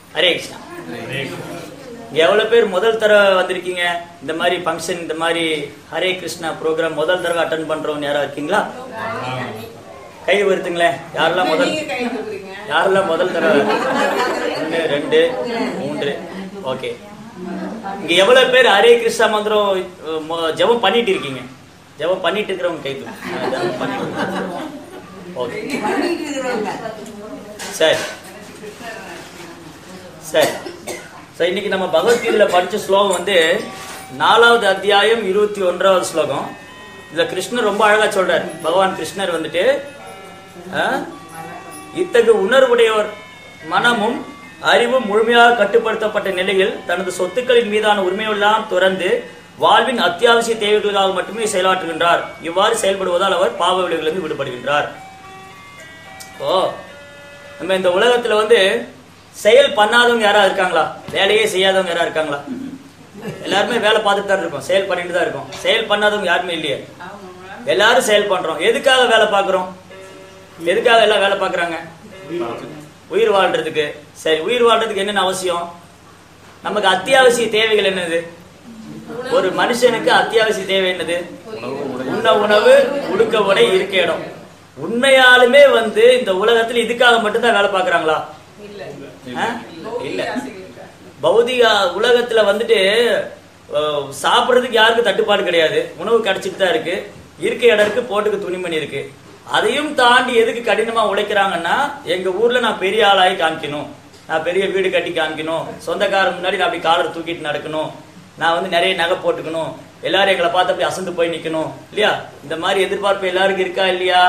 ஹரே கிருஷ்ணா இங்க எவ்வளவு பேர் முதல் தடவை வந்திருக்கீங்க இந்த மாதிரி ஃபங்க்ஷன் இந்த மாதிரி ஹரே கிருஷ்ணா ப்ரோக்ராம் முதல் தடவை அட்டன் பண்றவங்க யாரா இருக்கீங்களா கை வருத்துங்களேன் யாரெல்லாம் முதல் நீங்க கை தூக்குறீங்க யாரெல்லாம் முதல் தடவை ஒன்று ரெண்டு மூன்று ஓகே இங்க எவ்வளவு பேர் ஹரே கிருஷ்ணா மந்திரம் அஹ், மொ- ஜெபம் பண்ணிட்டு இருக்கீங்க ஜெபம் பண்ணிட்டு இருக்கிறவங்க கை தூக்கு ஜெபம் பண்ணிட்டு ஓகே பண்ணிட்டு இருக்கிறவங்க சரி சரி சரி இன்னைக்கு நம்ம பகவத்கீதையில படிச்ச ஸ்லோகம் வந்து நாலாவது அத்தியாயம் இருபத்தி ஒன்றாவது ஸ்லோகம் இதுல கிருஷ்ணர் ரொம்ப அழகா சொல்றார் பகவான் கிருஷ்ணர் வந்துட்டு ஆ, இத்தகு உணர்வுடையவர் மனமும் அறிவும் முழுமையாக கட்டுப்படுத்தப்பட்ட நிலையில் தனது சொத்துக்களின் மீதான உரிமையெல்லாம் துறந்து வாழ்வின் அத்தியாவசிய தேவைகளுக்காக மட்டுமே செயலாற்றுகின்றார் இவ்வாறு செயல்படுவதால் அவர் பாவ விளைவுகளிலிருந்து விடுபடுகின்றார் ஓ நம்ம இந்த உலகத்துல வந்து செயல் பண்ணாதவங்க யாரா இருக்காங்களா வேலையே செய்யாதவங்க யாரா இருக்காங்களா எல்லாருமே வேலை பார்த்துட்டு தான் இருக்கோம் செயல் பண்ணிட்டு தான் இருக்கோம் செயல் பண்ணாதவங்க யாருமே இல்லையே எல்லாரும் செயல் பண்றோம் எதுக்காக வேலை பார்க்கறோம் எதுக்காக எல்லாம் வேலை பார்க்கறாங்க உயிர் வாழ்றதுக்கு சரி உயிர் வாழ்றதுக்கு என்னென்ன அவசியம் நமக்கு அத்தியாவசிய தேவைகள் என்னது ஒரு மனுஷனுக்கு அத்தியாவசிய தேவை என்னது உண்ண உணவு உடுக்க உடை இருக்க இடம் உண்மையாலுமே வந்து இந்த உலகத்துல இதுக்காக மட்டும்தான் வேலை பார்க்கறாங்களா இல்ல ஆ? இல்ல ஆசைகள் இருக்கா? பௌதிக உலகத்துல வந்துட்டு அஹ், சாப்பிடுறதுக்கு யாருக்கும் தட்டுப்பாடு கிடையாது உணவு கிடைச்சிட்டு தான் இருக்கு இருக்க இடம் இருக்கு போட்டுக்கு துணிமணி இருக்கு அதையும் தாண்டி எதுக்கு கடினமா உழைக்கிறாங்கன்னா எங்க ஊர்ல நான் பெரிய ஆளாகி காமிக்கணும் நான் பெரிய வீடு கட்டி காமிக்கணும் சொந்தக்காரன் முன்னாடி நான் அப்படி காலர் தூக்கிட்டு நடக்கணும் நான் வந்து நிறைய நகை போட்டுக்கணும் எல்லாரும் எங்களை பார்த்து அப்படி அசந்து போய் நிக்கணும் இல்லையா இந்த மாதிரி எதிர்பார்ப்பு எல்லாருக்கும் இருக்கா இல்லையா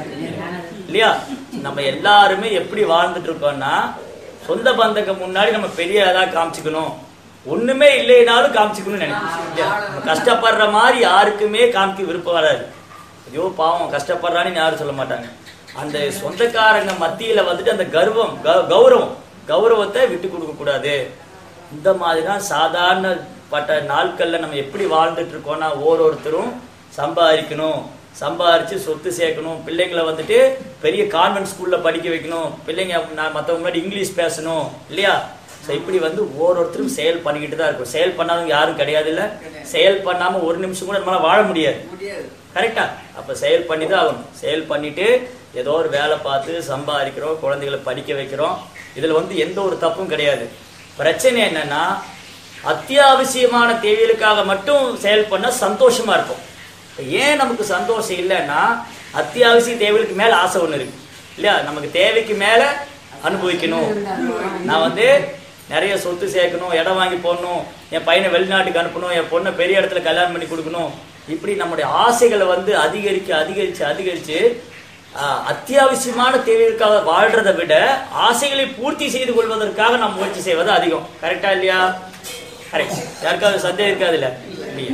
இல்லையா நம்ம எல்லாருமே எப்படி வாழ்ந்துட்டு இருக்கோம்னா சொந்த பந்தங்க முன்னாடி நம்ம பெரிய இதா காமிச்சுக்கணும் ஒண்ணுமே இல்லைனாலும் காமிச்சுக்கணும்னு நினைக்கிறோம் இல்லையா? நம்ம கஷ்டப்படுற மாதிரி யாருக்குமே காமிக்க விருப்பம் வராது ஐயோ பாவம் கஷ்டப்படுறான்னு யாரும் சொல்ல மாட்டாங்க அந்த சொந்தக்காரங்க மத்தியில வந்துட்டு அந்த கர்வம் க- கௌரவம் கௌரவத்தை விட்டு கொடுக்க கூடாது இந்த மாதிரி தான் சாதாரணப்பட்ட நாட்கள்ல நம்ம எப்படி வாழ்ந்துட்டு இருக்கோம்னா ஓரொருத்தரும் சம்பாதிக்கணும் சம்பாரிச்சு சொத்து சேர்க்கணும் பிள்ளைங்களை வந்துட்டு பெரிய கான்வென்ட் ஸ்கூல்ல படிக்க வைக்கணும் பிள்ளைங்க நான் மத்தவங்க முன்னாடி இங்கிலீஷ் பேசணும் இல்லையா ஸோ இப்படி வந்து ஒவ்வொருத்தரும் செயல் பண்ணிக்கிட்டு தான் இருக்கும் செயல் பண்ணாதவங்க யாரும் கிடையாது இல்ல செயல் பண்ணாம ஒரு நிமிஷம் கூட நம்மளால வாழ முடியாது முடியாது கரெக்டா அப்ப செயல் பண்ணி தான் ஆகணும் செயல் பண்ணிட்டு ஏதோ ஒரு வேலை பார்த்து சம்பாதிக்கிறோம் குழந்தைகளை படிக்க வைக்கிறோம் இதுல வந்து எந்த ஒரு தப்பும் கிடையாது பிரச்சனை என்னன்னா அத்தியாவசியமான தேவைகளுக்காக மட்டும் செயல் பண்ண சந்தோஷமா இருக்கும் இப்ப ஏன் நமக்கு சந்தோஷம் இல்லைன்னா அத்தியாவசிய தேவைகளுக்கு மேல ஆசை ஒண்ணு இருக்கு இல்லையா நமக்கு தேவைக்கு மேல அனுபவிக்கணும் நான் வந்து நிறைய சொத்து சேர்க்கணும் இடம் வாங்கி போடணும் என் பையனை வெளிநாட்டுக்கு அனுப்பணும் என் பொண்ணை பெரிய இடத்துல கல்யாணம் பண்ணி கொடுக்கணும் இப்படி நம்முடைய ஆசைகளை வந்து அதிகரிக்க அதிகரிச்சு அதிகரிச்சு ஆஹ், அத்தியாவசியமான தேவைகளுக்காக வாழ்றதை விட ஆசைகளை பூர்த்தி செய்து கொள்வதற்காக நாம் முயற்சி செய்வது அதிகம் கரெக்டா இல்லையா கரெக்ட் யாருக்காவது சந்தேகம் இருக்காதுல்ல இல்லையா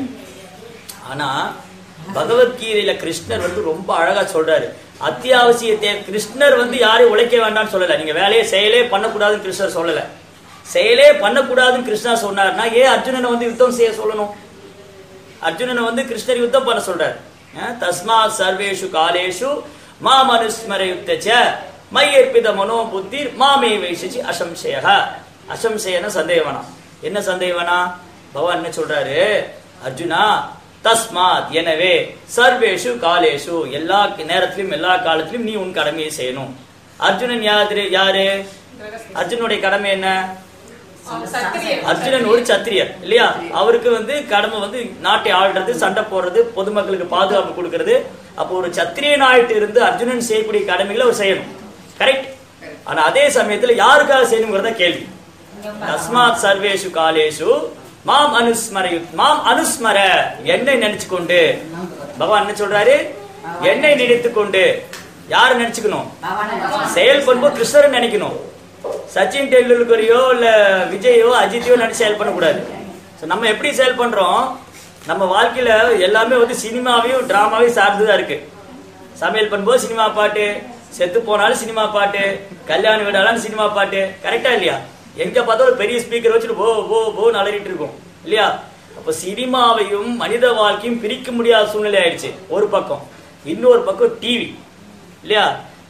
ஆனா பகவத்கீதையில கிருஷ்ணர் வந்து ரொம்ப அழகா சொல்றாரு அத்தியாவசிய தேவை கிருஷ்ணர் வந்து யாரையும் உழைக்க வேண்டாம்னு சொல்லல நீங்க வேலையை செயலே பண்ணக்கூடாதுன்னு கிருஷ்ணர் சொல்லல செயலே பண்ணக்கூடாதுன்னு கிருஷ்ணர் சொன்னார்னா ஏன் அர்ஜுனனை வந்து யுத்தம் செய்ய சொல்லணும் அர்ஜுனனை வந்து கிருஷ்ணர் யுத்தம் பண்ண சொல்றாரு அஹ், தஸ்மாத் சர்வேஷு காலேஷு மா மனுஸ்மர யுத்தச்ச மையற்பித மனோ புத்தி மாமே வைஷி அசம்சய அசம்சயன சந்தேகவனா என்ன சந்தேகவனா பகவான் என்ன சொல்றாரு அர்ஜுனா தஸ்மாத் எனவே சர்வேஷு காலேஷு எல்லா நேரத்திலும் எல்லா காலத்திலும் நீ உன் கடமையை செய்யணும் அர்ஜுனன் யாரு யாரு அர்ஜுனுடைய கடமை என்ன அவன் சத்திரியன். அர்ஜுனன் ஒரு சத்திரியர் இல்லையா அவருக்கு வந்து கடமை வந்து நாட்டை ஆள்றது சண்டை போடுறது பொதுமக்களுக்கு பாதுகாப்பு கொடுக்கறது அப்போ ஒரு சத்திரியன் ஆயிட்டு இருந்து அர்ஜுனன் செய்யக்கூடிய கடமைகளை அவர் செய்யணும் கரெக்ட் ஆனா அதே சமயத்துல யாருக்காக செய்யணுங்கிறத கேள்வி தஸ்மாத் சர்வேஷு காலேஷு மாம் அனுஸ்மர மாம் அனுஸ்மர என்னை நினைச்சு கொண்டு பகவான் என்ன சொல்றாரு என்னை நினைத்து கொண்டு யாரை நினைச்சுக்கணும் செயல் பண்ணும்போது கிருஷ்ணரை நினைக்கணும் சச்சின் டெண்டுல்கரையோ இல்ல விஜயோ அஜித்தையோ நினைச்சு செயல் பண்ணக்கூடாது ஸோ நம்ம எப்படி செயல் பண்றோம் நம்ம வாழ்க்கையில எல்லாமே வந்து சினிமாவையும் டிராமாவையும் சார்ந்துதான் இருக்கு சமையல் பண்ணும்போது சினிமா பாட்டு செத்து போனாலும் சினிமா பாட்டு கல்யாணம் விடாலும் சினிமா பாட்டு கரெக்டா இல்லையா எங்க பார்த்தா ஒரு பெரிய ஸ்பீக்கர் வச்சுட்டு ஓ ஓ ஓன்னு அலறிட்டு இருக்கும் இல்லையா அப்ப சினிமாவையும் மனித வாழ்க்கையும் பிரிக்க முடியாத சூழ்நிலை ஆயிடுச்சு ஒரு பக்கம் இன்னொரு பக்கம் டிவி இல்லையா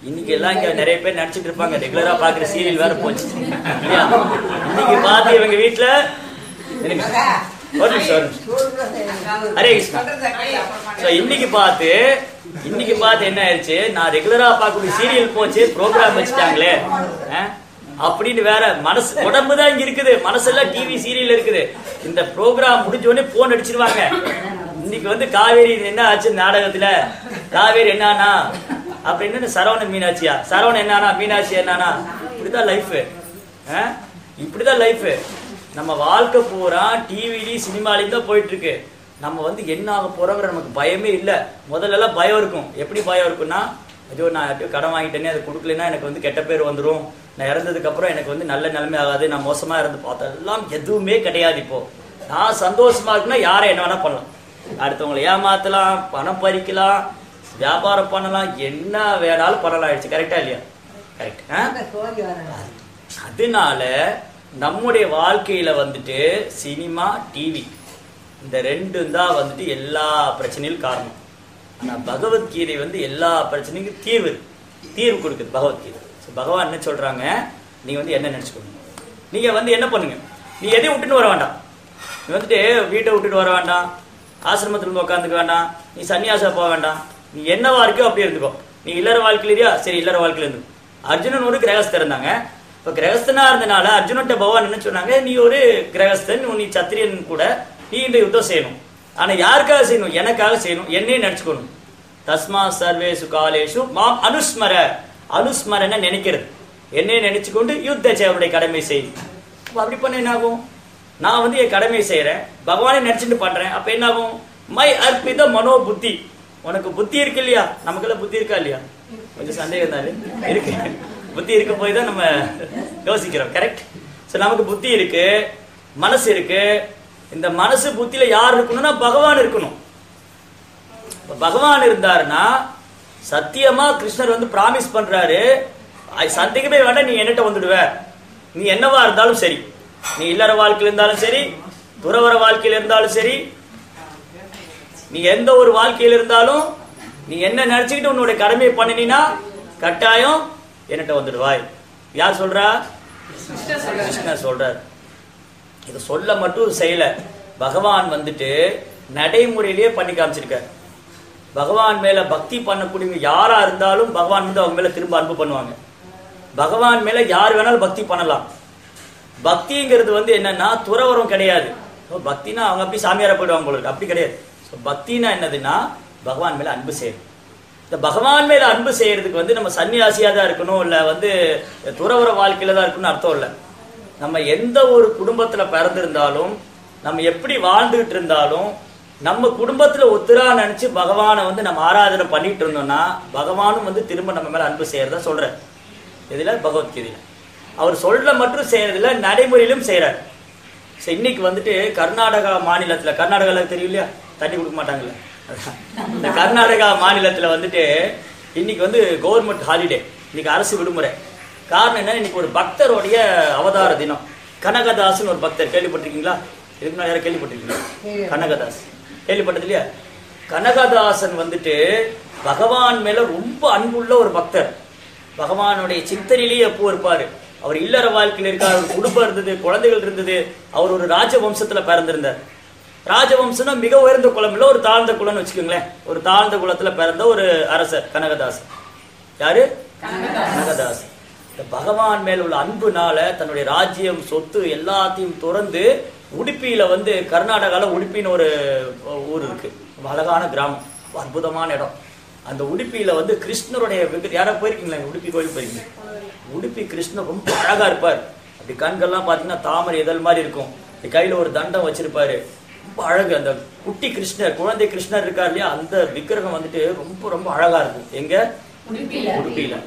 இன்னைக்கு எல்லாம் இங்க நிறைய பேர் நடிச்சிட்டு இருப்பாங்க ரெகுலரா பாக்குற சீரியல் வேற போச்சு இல்லையா இன்னைக்கு பார்த்து இவங்க வீட்டுல இருங்க. ஒரு நிமிஷம் ஒரு நிமிஷம் ஹரே கிருஷ்ணா So, இன்னைக்கு பார்த்து இன்னைக்கு பார்த்து என்ன ஆயிடுச்சு நான் ரெகுலரா பார்க்கக்கூடிய சீரியல் போச்சு ப்ரோக்ராம் வச்சுட்டாங்களே அஹ், அப்படின்னு வேற மனசு உடம்பு தான் இங்க இருக்குது மனசெல்லாம் டிவி சீரியல் இருக்குது இந்த ப்ரோக்ராம் முடிஞ்ச உடனே போன் அடிச்சிருவாங்க இன்னைக்கு வந்து காவேரி என்ன ஆச்சு நாடகத்துல காவேரி என்னன்னா அப்படின்னு சரவணன் மீனாட்சியா சரவணன் என்னன்னா மீனாட்சி என்னன்னா இப்படிதான் லைஃப் இப்படிதான் லைஃப் நம்ம வாழ்க்கை பூரா டிவிலி சினிமாலையும் தான் போயிட்டு இருக்கு நம்ம வந்து என்ன ஆக போறோங்கிற நமக்கு பயமே இல்ல முதல்ல எல்லாம் பயம் இருக்கும் எப்படி பயம் இருக்கும்னா ஐயோ நான் யார்கிட்டயோ கடன் வாங்கிட்டேனே அதை கொடுக்கலன்னா எனக்கு வந்து கெட்ட பேர் வந்துரும் நான் இறந்ததுக்கு அப்புறம் எனக்கு வந்து நல்ல நிலைமை ஆகாது நான் மோசமா இருந்து பார்த்தெல்லாம் எதுவுமே கிடையாது இப்போ நான் சந்தோஷமா இருக்குன்னா யாரை என்ன வேணா பண்ணலாம் அடுத்தவங்களை ஏமாத்தலாம் பணம் பறிக்கலாம் வியாபாரம் பண்ணலாம் என்ன வேணாலும் பண்ணலாம் ஆயிடுச்சு கரெக்டா இல்லையா கரெக்ட் அதனால நம்முடைய வாழ்க்கையில வந்துட்டு சினிமா டிவி இந்த ரெண்டும் தான் வந்துட்டு எல்லா பிரச்சனையும் காரணம் ஆனா பகவத்கீதை வந்து எல்லா பிரச்சனைக்கும் தீர்வு தீர்வு கொடுக்குது பகவத்கீதை So, பகவான் என்ன சொல்றாங்க நீங்க வந்து என்ன நினைச்சுக்கோங்க நீங்க வந்து என்ன பண்ணுங்க நீ எதையும் விட்டுட்டு வர வேண்டாம் நீ வந்துட்டு வீட்டை விட்டுட்டு வர வேண்டாம் ஆசிரமத்துல இருந்து உட்காந்துக்க வேண்டாம் நீ சன்னியாசா போக வேண்டாம் நீ என்னவா இருக்கோ அப்படியே இருந்துக்கோ நீ இல்லற வாழ்க்கையிலயா சரி இல்லற வாழ்க்கையில இருந்து அர்ஜுனன் ஒரு கிரகஸ்தர் இருந்தாங்க இப்ப கிரகஸ்தனா இருந்தனால அர்ஜுனன்ட்ட பகவான் என்ன சொன்னாங்க நீ ஒரு கிரகஸ்தன் நீ சத்திரியன் கூட நீ இந்த யுத்தம் செய்யணும் ஆனா யாருக்காக செய்யணும் எனக்காக செய்யணும் என்னையும் நினைச்சுக்கணும் தஸ்மா சர்வேசு காலேஷு மாம் அனுஸ்மர அனுஸ்மரன நினைக்கிறது என்னையும் நினைச்சுக்கொண்டு யுத்த சேவனுடைய கடமை செய் அப்ப அப்படி பண்ண என்ன ஆகும் நான் வந்து என் கடமை செய்யறேன் பகவானை நினைச்சிட்டு பண்றேன் அப்ப என்ன ஆகும் மை அர்ப்பித மனோ புத்தி உனக்கு புத்தி இருக்கு இல்லையா நமக்கெல்லாம் புத்தி இருக்கா இல்லையா கொஞ்சம் சந்தேகம் தானே இருக்கு புத்தி இருக்க போய் தான் நம்ம யோசிக்கிறோம் கரெக்ட் சோ நமக்கு புத்தி இருக்கு மனசு இருக்கு இந்த மனசு புத்தியில யார் இருக்கணும்னா பகவான் இருக்கணும் இப்ப பகவான் இருந்தாருன்னா சத்தியமா கிருஷ்ணர் வந்து பிராமிஸ் பண்றாரு அது சந்தேகமே வேண்டாம் நீ என்னட்ட வந்துடுவ நீ என்னவா இருந்தாலும் சரி நீ இல்லற வாழ்க்கையில இருந்தாலும் சரி துறவர வாழ்க்கையில இருந்தாலும் சரி நீ எந்த ஒரு வாழ்க்கையில இருந்தாலும் நீ என்ன நினைச்சுக்கிட்டு உன்னுடைய கடமையை பண்ணினா கட்டாயம் என்னட்ட வந்துடுவாய் யார் சொல்றா கிருஷ்ணர் சொல்றார் இதை சொல்ல மட்டும் செய்யல பகவான் வந்துட்டு நடைமுறையிலேயே பண்ணி காமிச்சிருக்காரு பகவான் மேல பக்தி பண்ணக்கூடியவங்க யாரா இருந்தாலும் பகவான் வந்து அவங்க மேல திரும்ப அன்பு பண்ணுவாங்க பகவான் மேல யார் வேணாலும் பக்தி பண்ணலாம் பக்திங்கிறது வந்து என்னன்னா துறவரம் கிடையாது So, பக்தினா அவங்க அப்படி சாமியாரா போயிடுவாங்க போல இருக்கு அப்படி கிடையாது So, பக்தினா என்னதுன்னா பகவான் மேல அன்பு செய்யணும் இந்த பகவான் மேல அன்பு செய்யறதுக்கு வந்து நம்ம சன்னியாசியா தான் இருக்கணும் இல்ல வந்து துறவர வாழ்க்கையில தான் இருக்கணும்னு அர்த்தம் இல்ல நம்ம எந்த ஒரு குடும்பத்துல பிறந்திருந்தாலும் நம்ம எப்படி வாழ்ந்துகிட்டு இருந்தாலும் நம்ம குடும்பத்துல ஒத்துரா நினைச்சு பகவானை வந்து நம்ம ஆராதனை பண்ணிட்டு இருந்தோம்னா பகவானும் வந்து திரும்ப நம்ம மேல அன்பு செய்யறதா சொல்றார் இதுல பகவத்கீதையில அவர் சொல்ல மட்டும் செய்யறதில்ல நடைமுறையிலும் செய்யறாரு So, இன்னைக்கு வந்துட்டு கர்நாடகா மாநிலத்துல கர்நாடகால தெரியும் இல்லையா தண்ணி கொடுக்க மாட்டாங்கல்ல அதான். இந்த கர்நாடகா மாநிலத்துல வந்துட்டு இன்னைக்கு வந்து கவர்மெண்ட் ஹாலிடே இன்னைக்கு அரசு விடுமுறை காரணம் என்ன இன்னைக்கு ஒரு பக்தருடைய அவதார தினம் கனகதாஸ்னு ஒரு பக்தர் கேள்விப்பட்டிருக்கீங்களா இதுக்கு முன்னாடி யாரும் கேள்விப்பட்டிருக்கீங்களா கனகதாஸ் கேள்விப்பட்டது இல்லையா கனகதாசன் வந்துட்டு பகவான் மேல ரொம்ப அன்புள்ள ஒரு பக்தர் பகவானுடைய சிந்தனையிலேயே எப்போ இருப்பாரு அவர் இல்லற வாழ்க்கையில் இருக்கார் அவர் குடும்பம் இருந்தது குழந்தைகள் இருந்தது அவர் ஒரு ராஜவம்சத்துல பிறந்திருந்தார் ராஜவம்சம்னா மிக உயர்ந்த குலம் இல்ல ஒரு தாழ்ந்த குலம்னு வச்சுக்கோங்களேன் ஒரு தாழ்ந்த குலத்துல பிறந்த ஒரு அரசர் கனகதாசன் யாரு கனகதாசன் இந்த பகவான் மேல் உள்ள அன்புனால தன்னுடைய ராஜ்யம் சொத்து எல்லாத்தையும் துறந்து உடுப்பியில வந்து கர்நாடகால உடுப்பின்னு ஒரு ஊர் இருக்கு ரொம்ப அழகான கிராமம் ரொம்ப அற்புதமான இடம் அந்த உடுப்பியில வந்து கிருஷ்ணருடைய விக்கிர- யாரா போயிருக்கீங்களா இங்க உடுப்பி கோயில் போயிருக்கீங்க உடுப்பி கிருஷ்ணர் ரொம்ப அழகா இருப்பார் அப்படி கண்கள்லாம் பாத்தீங்கன்னா தாமரை இதழ் மாதிரி இருக்கும் இப்படி கையில ஒரு தண்டம் வச்சிருப்பாரு ரொம்ப அழகு அந்த குட்டி கிருஷ்ணர் குழந்தை கிருஷ்ணர் இருக்கார் இல்லையா அந்த விக்கிரகம் வந்துட்டு ரொம்ப ரொம்ப அழகா இருக்கும் எங்க உடுப்பியில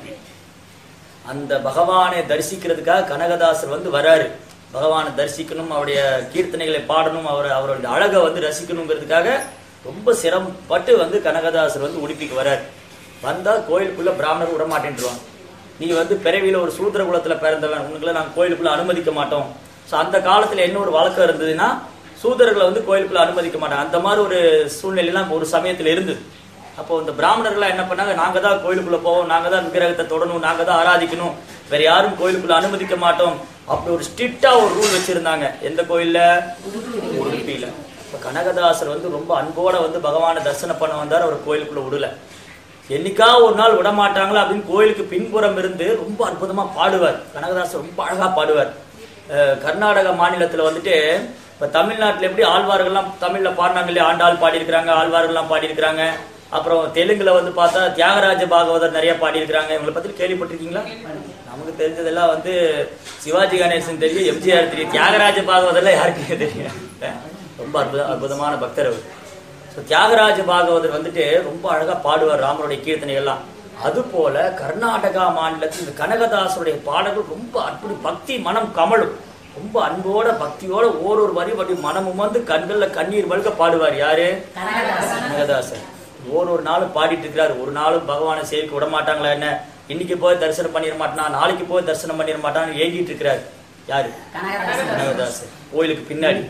அந்த பகவானை தரிசிக்கிறதுக்காக கனகதாசர் வந்து வராரு பகவானை தரிசிக்கணும் அவருடைய கீர்த்தனைகளை பாடணும் அவர் அவருடைய அழகை வந்து ரசிக்கணுங்கிறதுக்காக ரொம்ப சிரமப்பட்டு வந்து கனகதாசர் வந்து உடுப்பிக்கு வராரு வந்தா கோயிலுக்குள்ள பிராமணர் விட மாட்டேன்ருவாங்க நீ வந்து பிறவியில ஒரு சூத்திர குலத்துல பிறந்தவன் உனக்குள்ள நாங்க கோயிலுக்குள்ள அனுமதிக்க மாட்டோம் சோ அந்த காலத்துல என்ன ஒரு வழக்கம் இருந்ததுன்னா சூதர்களை வந்து கோயிலுக்குள்ள அனுமதிக்க மாட்டாங்க அந்த மாதிரி ஒரு சூழ்நிலையெல்லாம் ஒரு சமயத்துல இருந்தது அப்போ இந்த பிராமணர்கள்லாம் என்ன பண்ணாங்க நாங்க தான் கோயிலுக்குள்ள போவோம் நாங்க தான் விக்கிரகத்தை தொடணும் நாங்க தான் ஆராதிக்கணும் வேற யாரும் கோயிலுக்குள்ள அனுமதிக்க மாட்டோம் அப்படி ஒரு ஸ்ட்ரிக்டா ஒரு ரூல் வச்சிருந்தாங்க எந்த கோயில்ல உடுப்பியில இப்ப கனகதாசர் வந்து ரொம்ப அன்போட வந்து பகவானை தரிசனம் பண்ண வந்தார் அவர் கோயிலுக்குள்ள விடல என்னைக்கா ஒரு நாள் விட மாட்டாங்களா அப்படின்னு கோயிலுக்கு பின்புறம் இருந்து ரொம்ப அற்புதமா பாடுவார் கனகதாசர் ரொம்ப அழகா பாடுவார் அஹ் கர்நாடக மாநிலத்துல வந்துட்டு இப்ப தமிழ்நாட்டுல எப்படி ஆழ்வார்கள்லாம் தமிழ்ல பாடினாங்க இல்லையா ஆண்டாள் பாடியிருக்கிறாங்க ஆழ்வார்கள்லாம் பாடியிருக்கிறாங்க அப்புறம் தெலுங்குல வந்து பார்த்தா தியாகராஜ பாகவதர் நிறைய பாடியிருக்கிறாங்க இவங்களை பத்தி கேள்விப்பட்டிருக்கீங்களா நமக்கு தெரிஞ்சதெல்லாம் வந்து சிவாஜி கணேசன் தெரியும் எம்ஜிஆர் தெரியும் தியாகராஜ பாகவதர்லாம் யாருக்கு தெரியும் ரொம்ப அற்புத அற்புதமான பக்தர் அவர் ஸோ தியாகராஜ பாகவதர் வந்துட்டு ரொம்ப அழகா பாடுவார் ராமருடைய கீர்த்தனைகள்லாம் அது போல கர்நாடகா மாநிலத்தில் இந்த கனகதாசருடைய பாடல்கள் ரொம்ப அப்படி பக்தி மனம் கமலும் ரொம்ப அன்போட பக்தியோட ஓரொரு வரி வரி மனம் உமர்ந்து கண்கள்ல கண்ணீர் மல்க பாடுவார் யாரு கனகதாசர் ஒரு ஒரு நாளும் பாடிட்டு இருக்கிறாரு ஒரு நாளும் பகவானை சேவிக்க விட மாட்டாங்களா என்ன இன்னைக்கு போய் தரிசனம் பண்ணிட மாட்டான் நாளைக்கு போய் தரிசனம் பண்ணிட மாட்டான்னு ஏங்கிட்டு இருக்கிறாரு யாரு கனகதாசர் கோயிலுக்கு பின்னாடி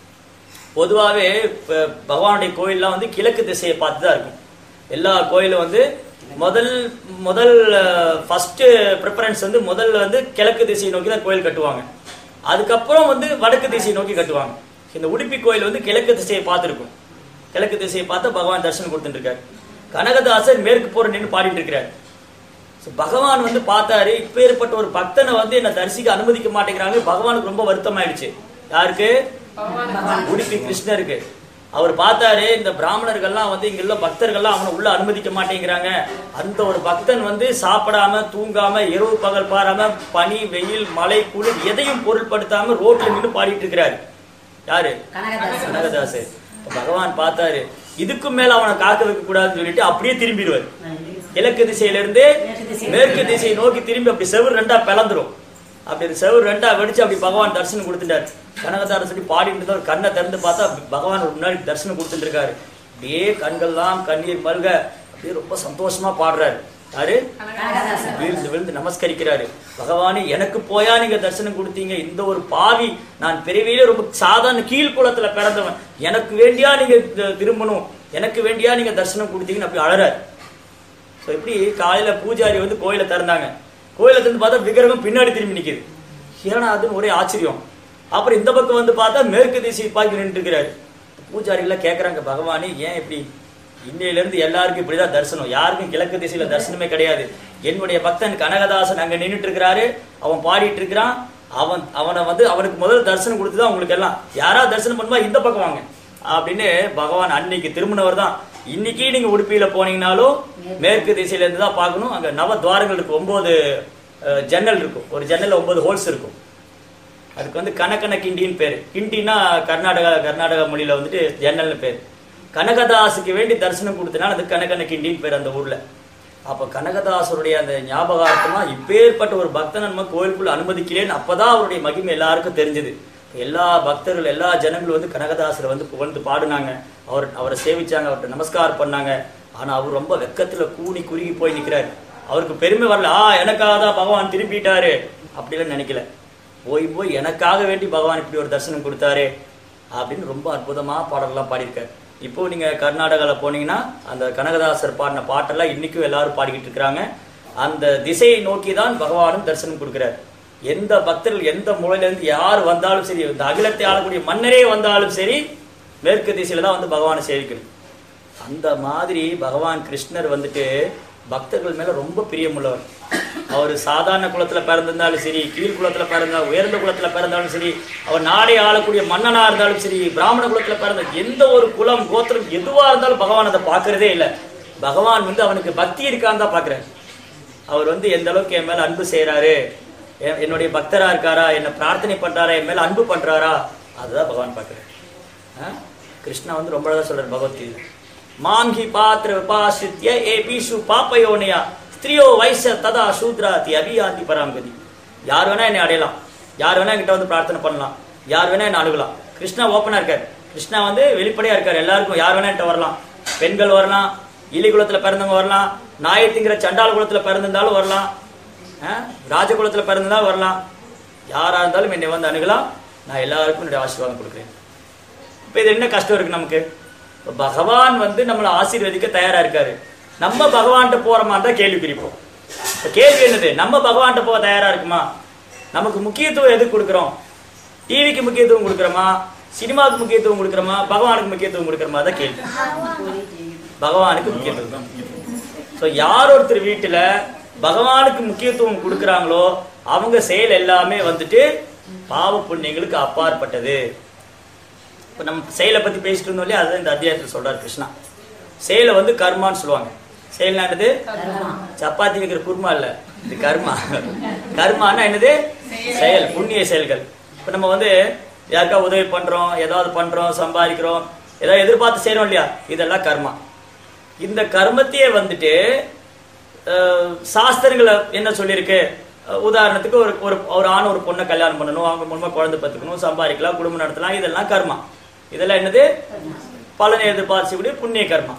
பொதுவாகவே இப்போ பகவானுடைய கோயில்லாம் வந்து கிழக்கு திசையை பார்த்து தான் இருக்கும் எல்லா கோயிலும் வந்து முதல் முதல் ஃபர்ஸ்ட் ப்ரிஃபரன்ஸ் வந்து முதல்ல வந்து கிழக்கு திசையை நோக்கி தான் கோயில் கட்டுவாங்க அதுக்கப்புறம் வந்து வடக்கு திசையை நோக்கி கட்டுவாங்க இந்த உடுப்பி கோயில் வந்து கிழக்கு திசையை பார்த்துருக்கும் கிழக்கு திசையை பார்த்து பகவான் தரிசனம் கொடுத்துட்டு இருக்காரு கனகதாசர் மேற்கு போற நின்று பாடிட்டு இருக்கிறார் So, பகவான் வந்து பார்த்தாரு இப்பேற்பட்ட ஒரு பக்தனை வந்து என்ன தரிசிக்க அனுமதிக்க மாட்டேங்கிறாங்க பகவானுக்கு ரொம்ப வருத்தம் ஆயிடுச்சு யாருக்கு உடுப்பி கிருஷ்ணருக்கு அவர் பார்த்தாரு இந்த பிராமணர்கள்லாம் வந்து இங்க உள்ள பக்தர்கள்லாம் அவனை உள்ள அனுமதிக்க மாட்டேங்கிறாங்க அந்த ஒரு பக்தன் வந்து சாப்பிடாம தூங்காம இரவு பகல் பாராம பனி வெயில் மழை குளிர் எதையும் பொருட்படுத்தாம ரோட்ல நின்று பாடிட்டு இருக்கிறாரு யாரு கனகதாசர் இப்ப பகவான் பார்த்தாரு இதுக்கும் மேல அவனை காக்க வைக்க கூடாதுன்னு சொல்லிட்டு அப்படியே திரும்பிடுவார் கிழக்கு திசையில இருந்து மேற்கு திசையை நோக்கி திரும்பி அப்படி செவுரு ரெண்டா பிளந்துரும் அப்படி அந்த செவுரு ரெண்டா வெடிச்சு அப்படி பகவான் தரிசனம் கொடுத்துட்டாரு கனகதார சொல்லி பாடிட்டு இருந்த ஒரு கண்ணை திறந்து பார்த்தா பகவான் ஒரு முன்னாடி தரிசனம் கொடுத்துட்டு இருக்காரு அப்படியே கண்கள்லாம் கண்ணீர் மல்க அப்படியே ரொம்ப சந்தோஷமா பாடுறாரு யாரு விழுந்து விழுந்து நமஸ்கரிக்கிறாரு பகவானே எனக்கு போயா நீங்க தரிசனம் கொடுத்தீங்க இந்த ஒரு பாவி நான் பிறவியிலே ரொம்ப சாதாரண கீழ்குளத்துல பிறந்தவன் எனக்கு வேண்டியா நீங்க தி- திரும்பணும் எனக்கு வேண்டியா நீங்க தரிசனம் கொடுத்தீங்கன்னு அப்படி அழறாரு ஸோ எப்படி காலையில பூஜாரி வந்து கோயிலை திறந்தாங்க கோயிலை திறந்து பார்த்தா விக்கிரகம் பின்னாடி திரும்பி நிக்குது ஏன்னா அதுன்னு ஒரே ஆச்சரியம் அப்புறம் இந்த பக்கம் வந்து பார்த்தா மேற்கு திசை பாக்கி நின்று இருக்கிறாரு பூஜாரிகள் கேக்குறாங்க பகவானே ஏன் இப்படி இன்னையில இருந்து எல்லாருக்கும் இப்படிதான் தரிசனம் யாருக்கும் கிழக்கு திசையில தரிசனமே கிடையாது என்னுடைய பக்தன் கனகதாசன் அங்க நின்னுட்டு இருக்கிறாரு அவன் பாடிட்டு இருக்கிறான் அவன் அவனை வந்து அவனுக்கு முதல் தரிசனம் கொடுத்துதான் உங்களுக்கு எல்லாம் யாரா தரிசனம் பண்ணுவா இந்த பக்கம் வாங்க அப்படின்னு பகவான் அன்னைக்கு திரும்பினவர் தான் இன்னைக்கு நீங்க உடுப்பியில போனீங்கனாலும் மேற்கு திசையில இருந்து தான் பார்க்கணும் அங்க நவ துவாரங்கள் இருக்கு ஒன்பது அஹ், ஜன்னல் இருக்கும் ஒரு ஜன்னல்ல ஒன்பது ஹோல்ஸ் இருக்கும் அதுக்கு வந்து கனகன கிண்டின்னு பேரு கிண்டினா கர்நாடகா கர்நாடகா மொழியில வந்துட்டு ஜன்னல்னு பேரு கனகதாசுக்கு வேண்டி தரிசனம் கொடுத்தனால அது கனகன கிண்டின்னு பேர் அந்த ஊர்ல அப்ப கனகதாசருடைய அந்த ஞாபகார்த்தமா இப்பேற்பட்ட ஒரு பக்தனை நம்ம கோயிலுக்குள்ள அனுமதிக்கிறேன்னு அப்பதான் அவருடைய மகிமை எல்லாருக்கும் தெரிஞ்சது எல்லா பக்தர்கள் எல்லா ஜனங்களும் வந்து கனகதாசரை வந்து புகழ்ந்து பாடுனாங்க அவர் அவரை சேவிச்சாங்க அவர்கிட்ட நமஸ்காரம் பண்ணாங்க ஆனா அவர் ரொம்ப வெக்கத்துல கூனி குறுகி போய் நிக்கிறாரு அவருக்கு பெருமை வரல ஆ எனக்காக தான் பகவான் திரும்பிட்டாரு அப்படிலாம் நினைக்கல போய் போய் எனக்காக வேண்டி பகவான் இப்படி ஒரு தரிசனம் கொடுத்தாரு அப்படின்னு ரொம்ப அற்புதமா பாடல்லாம் பாடியிருக்காரு இப்போ நீங்க கர்நாடகால போனீங்கன்னா அந்த கனகதாசர் பாடின பாட்டெல்லாம் இன்னைக்கும் எல்லாரும் பாடிக்கிட்டு இருக்கிறாங்க அந்த திசையை நோக்கி தான் பகவானும் தரிசனம் கொடுக்கிறார் எந்த பக்தர்கள் எந்த மூலையில இருந்து யார் வந்தாலும் சரி இந்த அகிலத்தை ஆளக்கூடிய மன்னரே வந்தாலும் சரி மேற்கு திசையில தான் வந்து பகவானை சேவிக்கணும் அந்த மாதிரி பகவான் கிருஷ்ணர் வந்துட்டு பக்தர்கள் மேல ரொம்ப பிரியமுள்ளவர் அவர் சாதாரண குலத்துல பிறந்திருந்தாலும் சரி கீழ் குலத்துல பிறந்தா உயர்ந்த குலத்துல பிறந்தாலும் சரி அவர் நாடே ஆளக்கூடிய மன்னனா இருந்தாலும் சரி பிராமண குலத்துல பிறந்த எந்த ஒரு குலம் கோத்திரம் எதுவா இருந்தாலும் பகவான் அதை பார்க்கறதே இல்லை பகவான் வந்து அவனுக்கு பக்தி இருக்கான்னு தான் பார்க்கறாரு அவர் வந்து எந்த அளவுக்கு என் மேல அன்பு செய்யறாரு எ- என்னுடைய பக்தரா இருக்காரா என்ன பிரார்த்தனை பண்றாரா என் மேல அன்பு பண்றாரா அதுதான் பகவான் பார்க்கறாரு ஆ? கிருஷ்ணா வந்து ரொம்ப அழகா சொல்றாரு பகவத்கீதை மாங்கி பாத்திர விபாசித்ய ஏ பீஷு பாப்பயோனையா ஸ்திரியோ வைச ததா சூத்ராதி அபியாந்தி பராங்கதி யார் வேணா என்னை அடையலாம் யார் வேணா என்கிட்ட வந்து பிரார்த்தனை பண்ணலாம் யார் வேணா என்ன அணுகலாம் கிருஷ்ணா ஓப்பனா இருக்காரு கிருஷ்ணா வந்து வெளிப்படையா இருக்காரு எல்லாருக்கும் யார் வேணா என்கிட்ட வரலாம் பெண்கள் வரலாம் இலி குலத்துல பிறந்தவங்க வரலாம் நாயத்திங்கிற சண்டால குலத்துல பிறந்திருந்தாலும் வரலாம் ஆ? ராஜகுலத்துல பிறந்திருந்தாலும் வரலாம் யாரா இருந்தாலும் என்னை வந்து அணுகலாம் நான் எல்லாருக்கும் என்னுடைய ஆசீர்வாதம் கொடுக்குறேன் இப்போ இது என்ன கஷ்டம் இருக்கு நமக்கு இப்ப பகவான் வந்து நம்மளை ஆசீர்வதிக்க தயாரா இருக்காரு நம்ம பகவான்கிட்ட போறோமான்னு தான் கேள்வி பிரிப்போம் இப்ப கேள்வி என்னது நம்ம பகவான்கிட்ட போக தயாரா இருக்குமா நமக்கு முக்கியத்துவம் எதுக்கு கொடுக்குறோம் டிவிக்கு முக்கியத்துவம் கொடுக்குறோமா சினிமாவுக்கு முக்கியத்துவம் கொடுக்குறோமா பகவானுக்கு முக்கியத்துவம் கொடுக்குறோமா தான் கேள்வி பகவானுக்கு முக்கியத்துவம் தான் ஸோ யார் ஒருத்தர் வீட்டில் பகவானுக்கு முக்கியத்துவம் கொடுக்குறாங்களோ அவங்க செயல் எல்லாமே வந்துட்டு பாவ புண்ணியங்களுக்கு அப்பாற்பட்டது இப்போ நம்ம செயலை பற்றி பேசிட்டு இருந்தோம் இல்லையா அதுதான் இந்த அத்தியாயத்தில் சொல்றார் கிருஷ்ணா செயலை வந்து கர்மான்னு சொல்லுவாங்க செயல்னா என்னது சப்பாத்தி வைக்கிற குருமா இல்ல இது கர்மா கர்மானா என்னது செயல் புண்ணிய செயல்கள் இப்போ நம்ம வந்து யாருக்கா உதவி பண்றோம் ஏதாவது பண்றோம் சம்பாதிக்கிறோம் ஏதாவது எதிர்பார்த்து செய்றோம் இல்லையா இதெல்லாம் கர்மா இந்த கர்மத்தையே வந்துட்டு அஹ், சாஸ்திரங்களை என்ன சொல்லியிருக்கு அஹ், உதாரணத்துக்கு ஒரு ஒரு ஒரு ஆண் ஒரு பொண்ணை கல்யாணம் பண்ணணும் அவங்க மூலமா குழந்தை பத்துக்கணும் சம்பாதிக்கலாம் குடும்பம் நடத்தலாம் இதெல்லாம் கர்மா இதெல்லாம் என்னது பலனை எதிர்பார்க்கக்கூடிய புண்ணிய கர்மா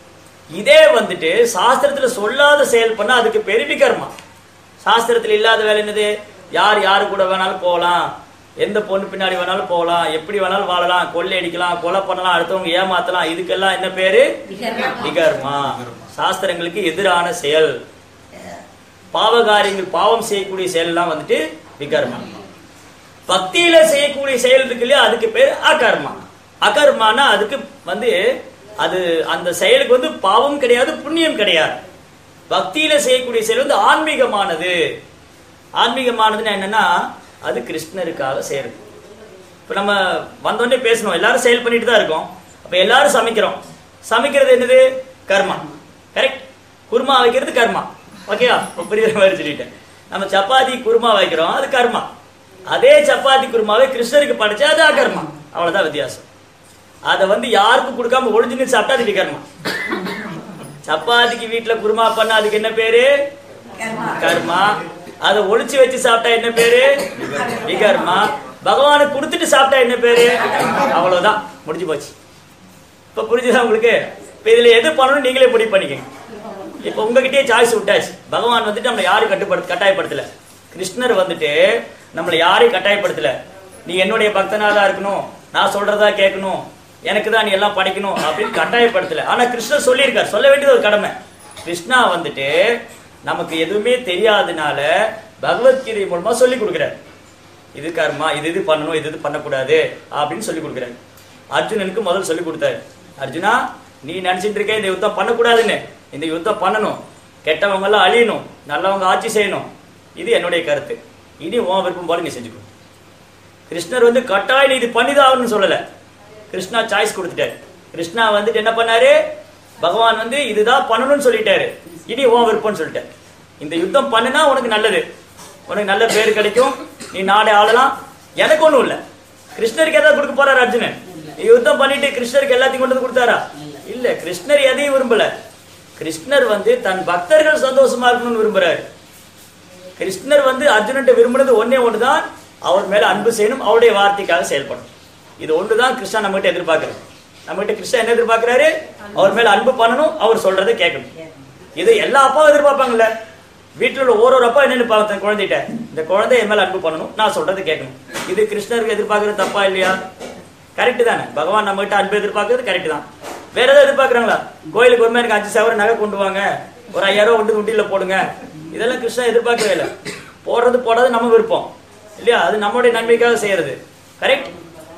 இதே வந்துட்டு சாஸ்திரத்துல சொல்லாத செயல் பண்ணா அதுக்கு பெருவி கர்மா சாஸ்திரத்துல இல்லாத வேலை என்னது யார் யாரு கூட வேணாலும் போகலாம் எந்த பொண்ணு பின்னாடி வேணாலும் போகலாம் எப்படி வேணாலும் வாழலாம் கொள்ளை அடிக்கலாம் கொலை பண்ணலாம் அடுத்தவங்க ஏமாத்தலாம் இதுக்கெல்லாம் என்ன பேரு விகர்மா சாஸ்திரங்களுக்கு எதிரான செயல் பாவகாரியங்கள் பாவம் செய்யக்கூடிய செயல் எல்லாம் வந்துட்டு விகர்மா பக்தியில செய்யக்கூடிய செயல் இருக்கு இல்லையா அதுக்கு பேர் அகர்மா அகர்மானா அதுக்கு வந்து அது அந்த செயலுக்கு வந்து பாவம் கிடையாது புண்ணியம் கிடையாது பக்தியில செய்யக்கூடிய செயல் வந்து ஆன்மீகமானது ஆன்மீகமானதுன்னா என்னன்னா அது கிருஷ்ணருக்காக செய்யறது இப்ப நம்ம வந்தோடனே பேசணும் எல்லாரும் செயல் பண்ணிட்டு தான் இருக்கோம் அப்ப எல்லாரும் சமைக்கிறோம் சமைக்கிறது என்னது கர்மா கரெக்ட் குருமா வைக்கிறது கர்மா ஓகேவா இப்ப புரியுற மாதிரி சொல்லிட்டேன் நம்ம சப்பாத்தி குருமா வைக்கிறோம் அது கர்மா அதே சப்பாத்தி குருமாவை கிருஷ்ணருக்கு படைச்சா அது அகர்மா அவ்வளவுதான் வித்தியாசம் அதை வந்து யாருக்கும் கொடுக்காம ஒளிஞ்சுன்னு சாப்பிட்டா அது விகர்மா சப்பாத்திக்கு வீட்டுல குருமா பண்ணா அதுக்கு என்ன பேரு கர்மா அதை ஒளிச்சு வச்சு சாப்பிட்டா என்ன பேரு விகர்மா பகவானுக்கு கொடுத்துட்டு சாப்பிட்டா என்ன பேரு அவ்வளவுதான் முடிஞ்சு போச்சு இப்ப புரிஞ்சுதா உங்களுக்கு இப்ப இதுல எது பண்ணணும் நீங்களே முடிவு பண்ணிக்கங்க இப்ப உங்ககிட்டயே சாய்ஸ் விட்டாச்சு பகவான் வந்துட்டு நம்மளை யாரும் கட்டுப்படுத்த கட்டாயப்படுத்தல கிருஷ்ணர் வந்துட்டு நம்மளை யாரையும் கட்டாயப்படுத்தல நீ என்னுடைய பக்தனா தான் இருக்கணும் நான் சொல்றதா கேட்கணும் எனக்கு தான் நீ எல்லாம் படிக்கணும் அப்படின்னு கட்டாயப்படுத்தல ஆனா கிருஷ்ணர் சொல்லியிருக்கார் சொல்ல வேண்டியது ஒரு கடமை கிருஷ்ணா வந்துட்டு நமக்கு எதுவுமே தெரியாதனால பகவத்கீதை மூலமா சொல்லி கொடுக்குறாரு இது கர்மா இது இது பண்ணணும் இது இது பண்ணக்கூடாது அப்படின்னு சொல்லி கொடுக்குறாரு அர்ஜுனனுக்கு முதல்ல சொல்லி கொடுத்தாரு அர்ஜுனா நீ நினைச்சிட்டு இருக்க இந்த யுத்தம் பண்ணக்கூடாதுன்னு இந்த யுத்தம் பண்ணணும் கெட்டவங்க எல்லாம் அழியணும் நல்லவங்க ஆட்சி செய்யணும் இது என்னுடைய கருத்து இனி உன் விருப்பம் போல நீ செஞ்சுக்கோ கிருஷ்ணர் வந்து கட்டாயம் நீ இது பண்ணிதாகணும்னு சொல்லல கிருஷ்ணா சாய்ஸ் கொடுத்துட்டாரு கிருஷ்ணா வந்துட்டு என்ன பண்ணாரு பகவான் வந்து இதுதான் பண்ணணும்னு சொல்லிட்டாரு இனி உன் விருப்பம்னு சொல்லிட்டாரு இந்த யுத்தம் பண்ணுனா உனக்கு நல்லது உனக்கு நல்ல பேர் கிடைக்கும் நீ நாடே ஆளலாம் எனக்கு ஒண்ணும் இல்ல கிருஷ்ணருக்கு ஏதாவது கொடுக்க போறாரு அர்ஜுனன் நீ யுத்தம் பண்ணிட்டு கிருஷ்ணருக்கு எல்லாத்தையும் கொண்டு வந்து கொடுத்தாரா இல்ல கிருஷ்ணர் எதையும் விரும்பல கிருஷ்ணர் வந்து தன் பக்தர்கள் சந்தோஷமா இருக்கணும்னு விரும்புறாரு கிருஷ்ணர் வந்து அர்ஜுனன்ட்ட விரும்பினது ஒன்னே ஒண்ணுதான் அவர் மேல அன்பு செய்யணும் அவருடைய வார்த்தைக்காக செயல்படணும் இது ஒண்ணுதான் கிருஷ்ணா நம்ம கிட்ட எதிர்பார்க்கிறது நம்ம கிட்ட கிருஷ்ணா என்ன எதிர்பார்க்கிறாரு அவர் மேல அன்பு பண்ணணும் அவர் சொல்றதை கேட்கணும் இது எல்லா அப்பாவும் எதிர்பார்ப்பாங்கல்ல வீட்டுல உள்ள ஒரு ஒரு அப்பா என்ன நினைப்பாங்க தன் குழந்தைகிட்ட இந்த குழந்தை என் மேல அன்பு பண்ணணும் நான் சொல்றதை கேட்கணும் இது கிருஷ்ணருக்கு எதிர்பார்க்கறது தப்பா இல்லையா கரெக்ட் தானே பகவான் நம்ம கிட்ட அன்பு எதிர்பார்க்கறது கரெக்ட் தான் வேற ஏதாவது எதிர்பார்க்கறாங்களா கோயிலுக்கு ஒரு எனக்கு அஞ்சு சவர நகை கொண்டு வாங்க ஒரு ஐயாயிரம் ரூபாய் கொண்டு உண்டியில போடுங்க இதெல்லாம் கிருஷ்ணா எதிர்பார்க்கவே இல்லை போடுறது போடாது நம்ம விருப்பம் இல்லையா அது நம்மளுடைய நன்மைக்காக செய்யறது கரெக்ட்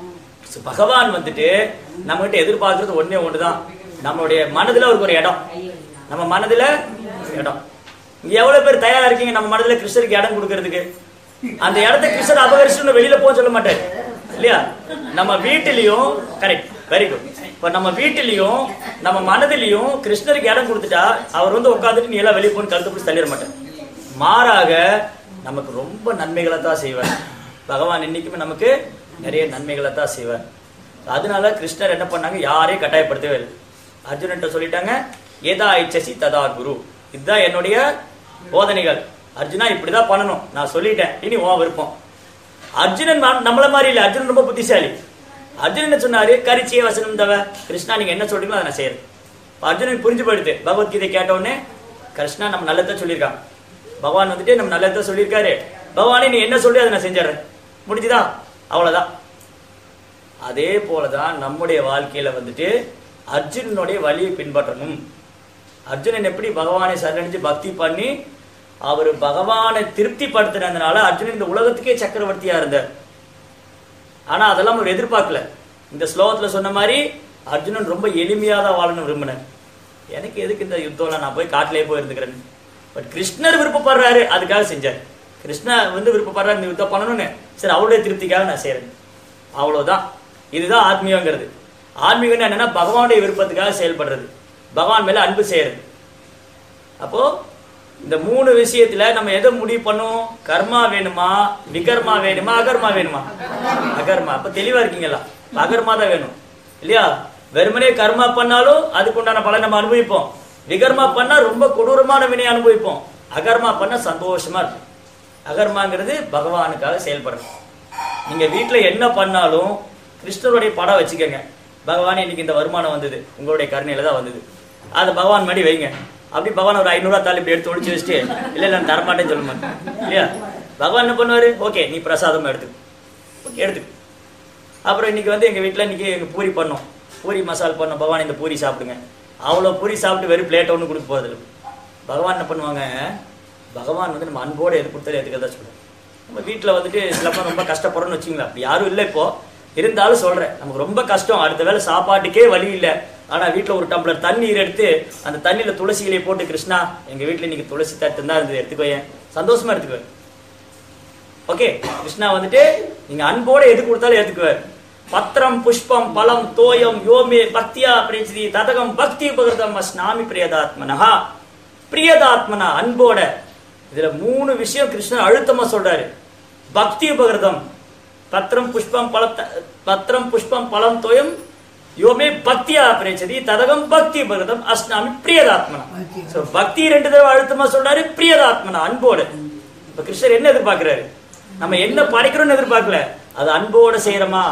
பகவான் வந்துட்டு நம்ம கிட்ட எதிர்பார்க்கறது ஒண்ணே ஒண்ணுதான் நம்மளுடைய மனதுல அவருக்கு ஒரு இடம் நம்ம மனதுல இடம் இங்க எவ்வளவு பேர் தயாரா இருக்கீங்க நம்ம மனதுல கிருஷ்ணருக்கு இடம் கொடுக்கறதுக்கு அந்த இடத்த கிருஷ்ணர் அபகரிச்சு வெளியில போக சொல்ல மாட்டாரு இல்லையா நம்ம வீட்டிலையும் கரெக்ட் வெரி குட் இப்ப நம்ம வீட்டிலையும் நம்ம மனதிலையும் கிருஷ்ணருக்கு இடம் கொடுத்துட்டா அவர் வந்து உட்காந்துட்டு நீ எல்லாம் வெளியே போன்னு கழுத்து பிடிச்சி தள்ளிட மாட்டார் மாறாக நமக்கு ரொம்ப நன்மைகளை தான் செய்வார் பகவான் இன்னைக்குமே நமக்கு நிறைய நன்மைகளை தான் செய்வார் அதனால கிருஷ்ணர் என்ன பண்ணாங்க யாரையும் கட்டாயப்படுத்தவே இல்லை அர்ஜுனன்ட்ட சொல்லிட்டாங்க ஏதா இச்சசி ததா குரு இதுதான் என்னுடைய போதனைகள் அர்ஜுனா இப்படிதான் பண்ணணும் நான் சொல்லிட்டேன் இனி உன் விருப்பம் அர்ஜுனன் ம- நம்மள மாதிரி இல்ல அர்ஜுனன் ரொம்ப புத்திசாலி அர்ஜுனன் என்ன சொன்னாரு கரிச்சிய வசனம் தவ கிருஷ்ணா நீங்க என்ன சொல்றீங்களோ அதை நான் செய்யறேன் இப்ப அர்ஜுனன் புரிஞ்சு போயிடுது பகவத்கீதை கேட்ட உடனே கிருஷ்ணா நம்ம நல்லதை சொல்லியிருக்கான் பகவான் வந்துட்டு நம்ம நல்லதை சொல்லியிருக்காரு பகவானே நீ என்ன சொல்லி அதை நான் செஞ்சிடறேன் முடிஞ்சுதா அவ்வளவுதான் அதே போலதான் நம்முடைய வாழ்க்கையில வந்துட்டு அர்ஜுனனுடைய வழியை பின்பற்றணும் அர்ஜுனன் எப்படி பகவானை சரணடைஞ்சு பக்தி பண்ணி அவர் பகவானை திருப்திப்படுத்தினதுனால அர்ஜுனன் இந்த உலகத்துக்கே சக்கரவர்த்தியா இருந்தார் ஆனா அதெல்லாம் அவர் எதிர்பார்க்கல இந்த ஸ்லோகத்துல சொன்ன மாதிரி அர்ஜுனன் ரொம்ப எளிமையா தான் வாழணும் விரும்பினார் எனக்கு எதுக்கு இந்த யுத்தம்லாம் நான் போய் காட்டிலே போய் இருந்துக்கிறேன் பட் கிருஷ்ணர் விருப்பப்படுறாரு அதுக்காக செஞ்சார் கிருஷ்ணா வந்து விருப்பப்படுறாரு இந்த யுத்தம் பண்ணணும்னு சரி அவருடைய திருப்திக்காக நான் செய்றேன் அவ்வளவுதான் இதுதான் ஆத்மீயங்கிறது ஆன்மீகம்னு என்னன்னா பகவானுடைய விருப்பத்துக்காக செயல்படுறது பகவான் மேல அன்பு செய்யறது அப்போ இந்த மூணு விஷயத்துல நம்ம எதை முடிவு பண்ணும் கர்மா வேணுமா விகர்மா வேணுமா அகர்மா வேணுமா அகர்மா அப்ப தெளிவா இருக்கீங்களா அப்ப அகர்மா தான் வேணும் இல்லையா வெறுமனே கர்மா பண்ணாலும் அதுக்கு உண்டான பலன் நம்ம அனுபவிப்போம் விகர்மா பண்ணா ரொம்ப கொடூரமான வினை அனுபவிப்போம் அகர்மா பண்ணா சந்தோஷமா இருக்கும் அகர்மாங்கிறது பகவானுக்காக செயல்படுறது நீங்க வீட்ல என்ன பண்ணாலும் கிருஷ்ணருடைய படம் வச்சுக்கோங்க பகவான் இன்னைக்கு இந்த வருமானம் வந்தது உங்களுடைய கருணையில தான் வந்தது அதை பகவான் மாதிரி வைங்க அப்படி பகவான் ஒரு ஐநூறுவா தாலி இப்படி எடுத்து ஒழிச்சு வச்சுட்டு இல்ல இல்ல நான் தரமாட்டேன்னு சொல்ல மாட்டேன் இல்லையா பகவான் என்ன பண்ணுவாரு ஓகே நீ பிரசாதம் எடுத்துக்க ஓகே எடுத்துக்க அப்புறம் இன்னைக்கு வந்து எங்க வீட்ல இன்னைக்கு எங்க பூரி பண்ணோம் பூரி மசால் பண்ணோம் பகவான் இந்த பூரி சாப்பிடுங்க அவ்வளோ பூரி சாப்பிட்டு வெறும் பிளேட் ஒன்று கொடுக்க போறதில்ல பகவான் என்ன பண்ணுவாங்க பகவான் வந்து நம்ம அன்போடு எது கொடுத்தாலும் எதுக்கு தான் சொல்லுவோம் நம்ம வீட்டில் வந்துட்டு சிலப்போ ரொம்ப கஷ்டப்படுறோம்னு வச்சுங்களேன் அப்படி யாரும் இல்லை இப்போ இருந்தாலும் சொல்றேன் நமக்கு ரொம்ப கஷ்டம் அடுத்த வேளை சாப்பாட்டுக்கே வழி இல்லை ஆனா வீட்டில் ஒரு டம்ளர் தண்ணீர் எடுத்து அந்த தண்ணியில துளசி இலையை போட்டு கிருஷ்ணா எங்க வீட்டில் இன்னைக்கு துளசி தட்டு தான் இருந்தது எடுத்துக்கோயேன் சந்தோஷமா எடுத்துக்குவேன் ஓகே கிருஷ்ணா வந்துட்டு நீங்க அன்போட எது கொடுத்தாலும் ஏத்துக்குவார் பத்திரம் புஷ்பம் பலம் தோயம் யோமே பக்தியா பிரேசிதி ததகம் பக்தி உபகிருதம் அஸ்நாமி பிரியதாத்மனஹா பிரியதாத்மனா அன்போட இதுல மூணு விஷயம் கிருஷ்ணன் அழுத்தமா சொல்றாரு பக்தி உபகிருதம் பத்திரம் புஷ்பம் பலம் த- பத்திரம் புஷ்பம் பலம் தோயம் யோமே பக்தியா பிரேச்சதி ததகம் பக்தி உபகிருதம் அஸ்நாமி பிரியதாத்மனா சோ பக்தி ரெண்டு தடவை அழுத்தமா சொல்றாரு பிரியதாத்மனா அன்போட இப்ப கிருஷ்ணர் என்ன எதிர்பார்க்கிறாரு நம்ம என்ன படைக்கிறோம்னு எதிர்பார்க்கல அது அன்போட செய்யறோமா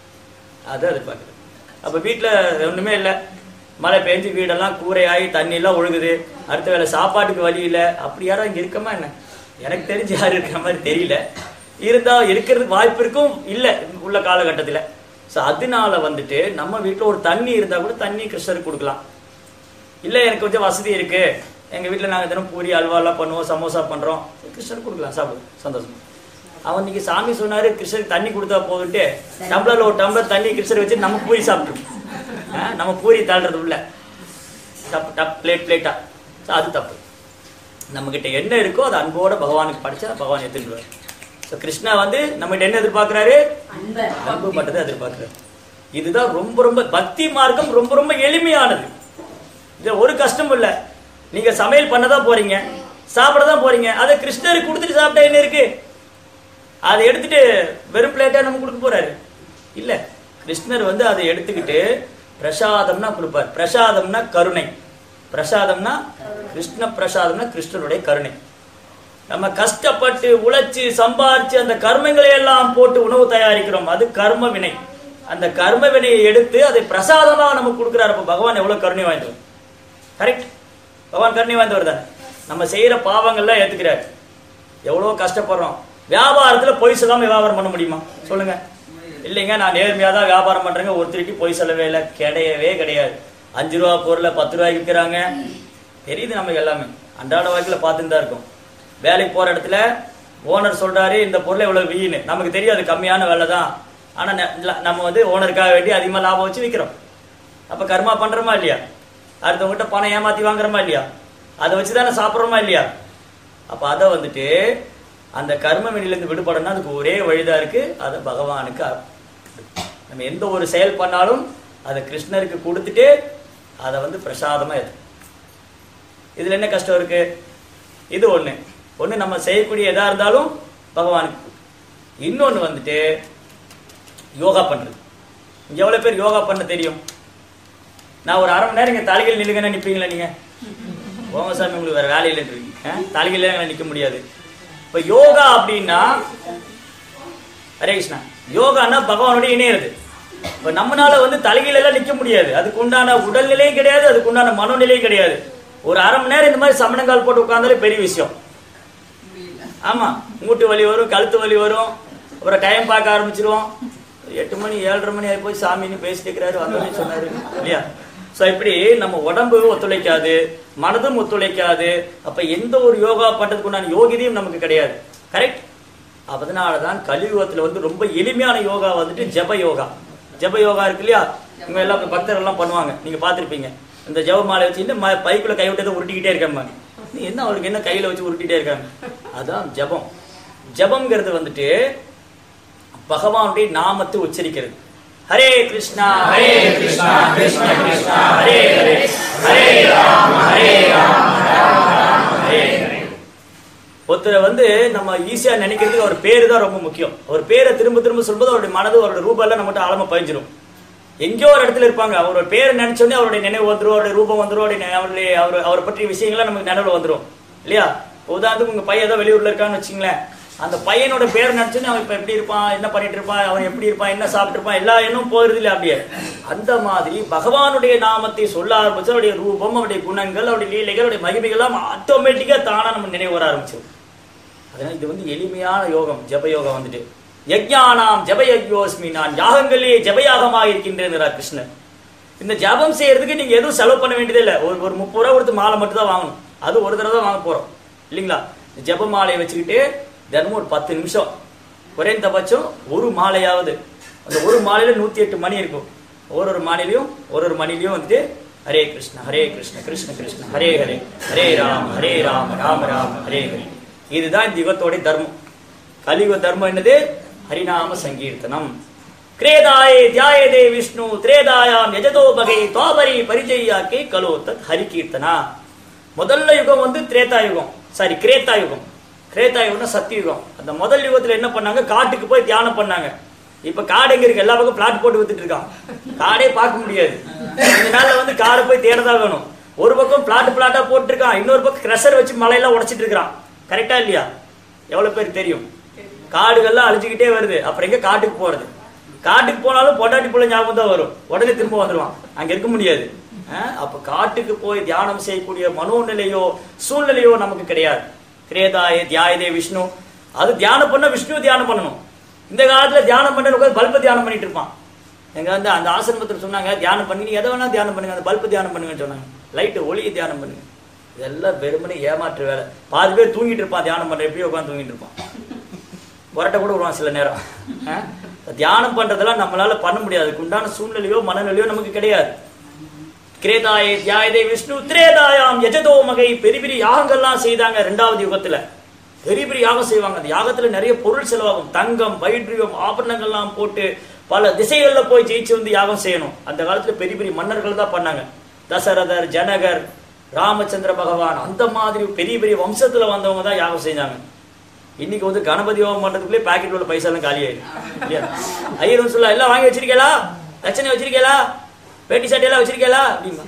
அது எதிர்பார்க்குறது அப்ப வீட்ல ஒண்ணுமே இல்ல மழை பெஞ்சு வீடெல்லாம் கூரையாகி தண்ணி எல்லாம் ஒழுகுது அடுத்த வேளை சாப்பாட்டுக்கு வழி இல்ல அப்படி யாரும் இங்க இருக்கமா என்ன எனக்கு தெரிஞ்சு யாரும் இருக்கிற மாதிரி தெரியல இருந்தா இருக்கிறதுக்கு வாய்ப்பு இருக்கும் இல்ல உள்ள காலகட்டத்துல சோ அதனால வந்துட்டு நம்ம வீட்ல ஒரு தண்ணி இருந்தா கூட தண்ணி கிருஷ்ணருக்கு கொடுக்கலாம் இல்ல எனக்கு கொஞ்சம் வசதி இருக்கு எங்க வீட்ல நாங்க தினம் பூரி அல்வா எல்லாம் பண்ணுவோம் சமோசா பண்றோம் கிருஷ்ணர் கொடுக்கலாம் சாப்பிடு சந்தோஷம் அவன் இன்னைக்கு சாமி சொன்னாரு கிருஷ்ணருக்கு தண்ணி கொடுத்தா போதுட்டு டம்ளர்ல ஒரு டம்ளர் தண்ணி கிருஷ்ணர் வச்சு நம்ம பூரி சாப்பிட்டு நம்ம பூரி தள்ளுறது உள்ள டப் டப் பிளேட் பிளேட்டா அது தப்பு நம்ம கிட்ட என்ன இருக்கோ அது அன்போட பகவானுக்கு படிச்சா பகவான் எடுத்துடுவார் ஸோ கிருஷ்ணா வந்து நம்ம என்ன எதிர்பார்க்கிறாரு அன்பை அன்பு மட்டும் தான் எதிர்பார்க்கிறார் இதுதான் ரொம்ப ரொம்ப பக்தி மார்க்கம் ரொம்ப ரொம்ப எளிமையானது இது ஒரு கஷ்டமும் இல்ல நீங்க சமையல் பண்ண தான் போறீங்க சாப்பிட தான் போறீங்க அதை கிருஷ்ணருக்கு கொடுத்துட்டு சாப்பிட்டா என்ன இருக்கு அதை எடுத்துட்டு வெறும் பிளேட்டா நம்ம கொடுக்க போறாரு இல்ல கிருஷ்ணர் வந்து அதை எடுத்துக்கிட்டு பிரசாதம்னா கொடுப்பார் பிரசாதம்னா கருணை பிரசாதம்னா கிருஷ்ண பிரசாதம்னா கிருஷ்ணருடைய கருணை நம்ம கஷ்டப்பட்டு உழைச்சு சம்பாரிச்சு அந்த கர்மங்களை எல்லாம் போட்டு உணவு தயாரிக்கிறோம் அது கர்ம வினை அந்த கர்ம வினையை எடுத்து அதை பிரசாதமா நமக்கு கொடுக்குறாரு அப்ப பகவான் எவ்வளவு கருணை வாய்ந்தவர் கரெக்ட் பகவான் கருணை வாய்ந்தவர் தானே நம்ம செய்யற பாவங்கள்லாம் ஏத்துக்கிறாரு எவ்வளவு கஷ்டப்படுறோம் வியாபாரத்துல பொய் சொல்லாம வியாபாரம் பண்ண முடியுமா சொல்லுங்க இல்லைங்க நான் நேர்மையா தான் வியாபாரம் பண்றேங்க ஒருத்தருக்கு பொய் சொல்லவே இல்லை கிடையவே கிடையாது அஞ்சு ரூபா பொருளை பத்து ரூபாய்க்கு விற்கிறாங்க தெரியுது நமக்கு எல்லாமே அன்றாட வாழ்க்கையில பார்த்துட்டு தான் இருக்கோம் வேலைக்கு போற இடத்துல ஓனர் சொல்றாரு இந்த பொருளை இவ்வளவு வீணு நமக்கு தெரியாது கம்மியான விலை தான் ஆனா ந- இல்ல, நம்ம வந்து ஓனருக்காக வேண்டி அதிகமா லாபம் வச்சு விற்கிறோம் அப்ப கர்மா பண்றோமா இல்லையா அடுத்தவங்ககிட்ட பணம் ஏமாத்தி வாங்குறோமா இல்லையா அதை வச்சு தானே சாப்பிட்றோமா இல்லையா அப்ப அதை வந்துட்டு அந்த கர்ம வினையிலிருந்து விடுபடணும்னா அதுக்கு ஒரே வழிதான் இருக்கு அதை பகவானுக்கு அர்ப்ப- நம்ம எந்த ஒரு செயல் பண்ணாலும் அதை கிருஷ்ணருக்கு கொடுத்துட்டு அதை வந்து பிரசாதமா எது இதுல என்ன கஷ்டம் இருக்கு இது ஒண்ணு ஒண்ணு நம்ம செய்யக்கூடிய எதா இருந்தாலும் பகவானுக்கு இன்னொன்னு வந்துட்டு யோகா பண்றது இங்க எவ்வளவு பேர் யோகா பண்ண தெரியும் நான் ஒரு அரை மணி நேரம் இங்க தலைகள் நில்லுங்கன்னு நிப்பீங்களா நீங்க ஓமசாமி உங்களுக்கு வேற வேலை இல்லைன்றீங்க தலைகள் நிக்க முடியாது இப்ப யோகா அப்படின்னா ஹரே கிருஷ்ணா யோகான்னா பகவானோட இணையிறது இப்ப நம்மனால வந்து தலைகீழ எல்லாம் நிக்க முடியாது அதுக்கு உண்டான உடல்நிலையும் கிடையாது அதுக்கு உண்டான மனோநிலையும் கிடையாது ஒரு அரை மணி நேரம் இந்த மாதிரி சமணங்கால் போட்டு உட்கார்ந்தாலே பெரிய விஷயம் ஆமா மூட்டு வலி வரும் கழுத்து வலி வரும் அப்புறம் டைம் பார்க்க ஆரம்பிச்சிருவோம் எட்டு மணி ஏழரை மணி ஆகி போய் சாமின்னு பேசிட்டு இருக்கிறாரு வந்தோடனே சொன்னாரு இல்லையா ஸோ இப்படி நம்ம உடம்பு ஒத்துழைக்காது மனதும் ஒத்துழைக்காது அப்ப எந்த ஒரு யோகா பண்றதுக்கு உண்டான யோகிதையும் நமக்கு கிடையாது கரெக்ட் அதனால தான் கலியுகத்துல வந்து ரொம்ப எளிமையான யோகா வந்துட்டு ஜப யோகா ஜப யோகா இருக்கு இல்லையா இவங்க எல்லாம் பக்தர்கள் எல்லாம் பண்ணுவாங்க நீங்க பார்த்திருப்பீங்க இந்த ஜப மாலை வச்சுட்டு ம- பைக்குள்ள கை விட்டதை உருட்டிக்கிட்டே இருக்காங்க நீ என்ன அவருக்கு என்ன கையில வச்சு உருட்டிட்டே இருக்காங்க அதான் ஜபம் ஜபம்ங்கிறது வந்துட்டு பகவானுடைய நாமத்தை உச்சரிக்கிறது ஹரே கிருஷ்ணா ஹரே கிருஷ்ணா கிருஷ்ண கிருஷ்ணா ஹரே ஹரே ஹரே ராம ஹரே ராம ராம ராம ஹரே ஹரே ஒருத்தரை வந்து நம்ம ஈஸியா நினைக்கிறதுக்கு அவர் பேரு தான் ரொம்ப முக்கியம் அவர் பேரை திரும்ப திரும்ப சொல்லும்போது அவருடைய மனது அவருடைய ரூபம் எல்லாம் நம்மகிட்ட ஆழமா பதிஞ்சிரும் எங்கேயோ ஒரு இடத்துல இருப்பாங்க அவரோட பேரை நினைச்ச உடனே அவருடைய நினைவு வந்துரும் அவருடைய ரூபம் வந்துரும் அவருடைய நெ- அவருடைய அவர் அவரை பற்றிய விஷயங்கள்லாம் நமக்கு நினைவுல வந்துரும் இல்லையா இப்ப உதாரணத்துக்கு உங்க பையன் ஏதோ வெளியூர்ல இருக்கான்னு வச்சுங்களேன் அந்த பையனோட பேர் நினைச்சோன்னே அவன் இப்ப எப்படி இருப்பான் என்ன பண்ணிட்டு இருப்பான் அவன் எப்படி இருப்பான் என்ன சாப்பிட்டு இருப்பான் எல்லா எண்ணமும் போயிருது இல்லையா அப்படியே அந்த மாதிரி பகவானுடைய நாமத்தை சொல்ல ஆரம்பிச்சு அவருடைய ரூபம் அவருடைய குணங்கள் அவருடைய லீலைகள் அவருடைய மகிமைகள் எல்லாம் ஆட்டோமேட்டிக்கா தானா நம்ம நினைவு வர ஆரம்பிச்சிடும் அதனால இது வந்து எளிமையான யோகம் ஜப யோகம் வந்துட்டு யஜ்ஞானாம் ஜப யஜ்யோஸ்மி நான் யாகங்களே ஜபயாகமாக இருக்கின்றேன் கிருஷ்ணன் இந்த ஜபம் செய்யறதுக்கு நீங்க எதுவும் செலவு பண்ண வேண்டியதே இல்லை ஒரு ஒரு முப்பது ரூபா கொடுத்து மாலை மட்டும் தான் வாங்கணும் அது ஒரு தடவை தான் வாங்க போறோம் இல்லைங்களா இந்த ஜப மாலையை வச்சுக்கிட்டு தினமும் ஒரு பத்து நிமிஷம் குறைந்தபட்சம் ஒரு மாலையாவது அந்த ஒரு மாலையில நூத்தி எட்டு மணி இருக்கும் ஒரு ஒரு மாலையிலையும் ஒரு ஒரு மணிலையும் வந்துட்டு ஹரே கிருஷ்ண ஹரே கிருஷ்ண கிருஷ்ண கிருஷ்ண ஹரே ஹரே ஹரே ராம ஹரே ராம ராம ராம ஹரே ஹரே இதுதான் இந்த யுகத்தோட தர்மம் கலியுக தர்மம் என்னது ஹரிநாம சங்கீர்த்தனம் கிரேதாயே தியாயதே விஷ்ணு திரேதாயாம் யஜதோ பகை துவாபரி பரிஜயாக்கே கலோ தத் ஹரிகீர்த்தனா முதல்ல யுகம் வந்து திரேதா யுகம் சாரி கிரேத்தா யுகம் கிரேத்தா யுகம்னா சத்திய யுகம் அந்த முதல் யுகத்துல என்ன பண்ணாங்க காட்டுக்கு போய் தியானம் பண்ணாங்க இப்ப காடு எங்க இருக்கு எல்லா பக்கம் பிளாட் போட்டு வித்துட்டு இருக்கான் காடே பார்க்க முடியாது இந்த நாள்ல வந்து காடை போய் தேடதான் வேணும் ஒரு பக்கம் பிளாட் பிளாட்டா போட்டு இருக்கான் இன்னொரு பக்கம் கிரஷர் வச்சு மலையெல்லாம் உடைச்சிட்டு இருக்கான் கரெக்டா இல்லையா எவ்வளவு பேருக்கு தெரியும் காடுகள்லாம் அழிஞ்சுக்கிட்டே வருது அப்புறம் எங்க காட்டுக்கு போறது காட்டுக்கு போனாலும் பொண்டாட்டி புள்ள ஞாபகம் தான் வரும் உடனே திரும்ப வந்துருவான் அங்க இருக்க முடியாது அஹ் அப்ப காட்டுக்கு போய் தியானம் செய்யக்கூடிய மனோநிலையோ சூழ்நிலையோ நமக்கு கிடையாது கிரேதாய தியாயதே விஷ்ணு அது தியானம் பண்ண விஷ்ணு தியானம் பண்ணணும் இந்த காலத்துல தியானம் பண்ண உட்கார்ந்து பல்ப தியானம் பண்ணிட்டு இருப்பான் எங்க வந்து அந்த ஆசிரமத்தில் சொன்னாங்க தியானம் பண்ணி நீ எதை வேணா தியானம் பண்ணுங்க அந்த பல்பு தியானம் பண்ணுங்கன்னு சொன்னாங்க லைட்டு ஒளியை தியானம் பண்ணுங்க இதெல்லாம் வெறுமனே ஏமாற்று வேலை பாதி பேர் தூங்கிட்டு இருப்பான் தியானம் பண்ற எப்படியோ உட்காந்து தூங்கிட்டு இருப்பான் புரட்ட கூட விடுவான் சில நேரம் அஹ்? தியானம் பண்றதெல்லாம் நம்மளால பண்ண முடியாது அதுக்கு உண்டான சூழ்நிலையோ மனநிலையோ நமக்கு கிடையாது கிரேதாயே தியாயதே விஷ்ணு திரேதாயாம் யஜதோ மகை பெரிய பெரிய யாகங்கள்லாம் செய்தாங்க ரெண்டாவது யுகத்துல பெரிய பெரிய யாகம் செய்வாங்க அந்த யாகத்துல நிறைய பொருள் செலவாகும் தங்கம் வைட்ரியம் ஆபரணங்கள்லாம் போட்டு பல திசைகள்ல போய் ஜெயிச்சு வந்து யாகம் செய்யணும் அந்த காலத்துல பெரிய பெரிய மன்னர்கள் தான் பண்ணாங்க தசரதர் ஜனகர் ராமச்சந்திர பகவான் அந்த மாதிரி பெரிய பெரிய வம்சத்துல வந்தவங்க தான் யாகம் செஞ்சாங்க இன்னைக்கு வந்து கணபதி ஹோமம் பண்றதுக்குள்ளே பாக்கெட் உள்ள பைசா எல்லாம் காலி ஆயிடும் இல்லையா ஐயரும் சொல்ல எல்லாம் வாங்கி வச்சிருக்கீங்களா லட்சணை வச்சிருக்கீங்களா வேட்டி சட்டை எல்லாம் வச்சிருக்கீங்களா அப்படிமா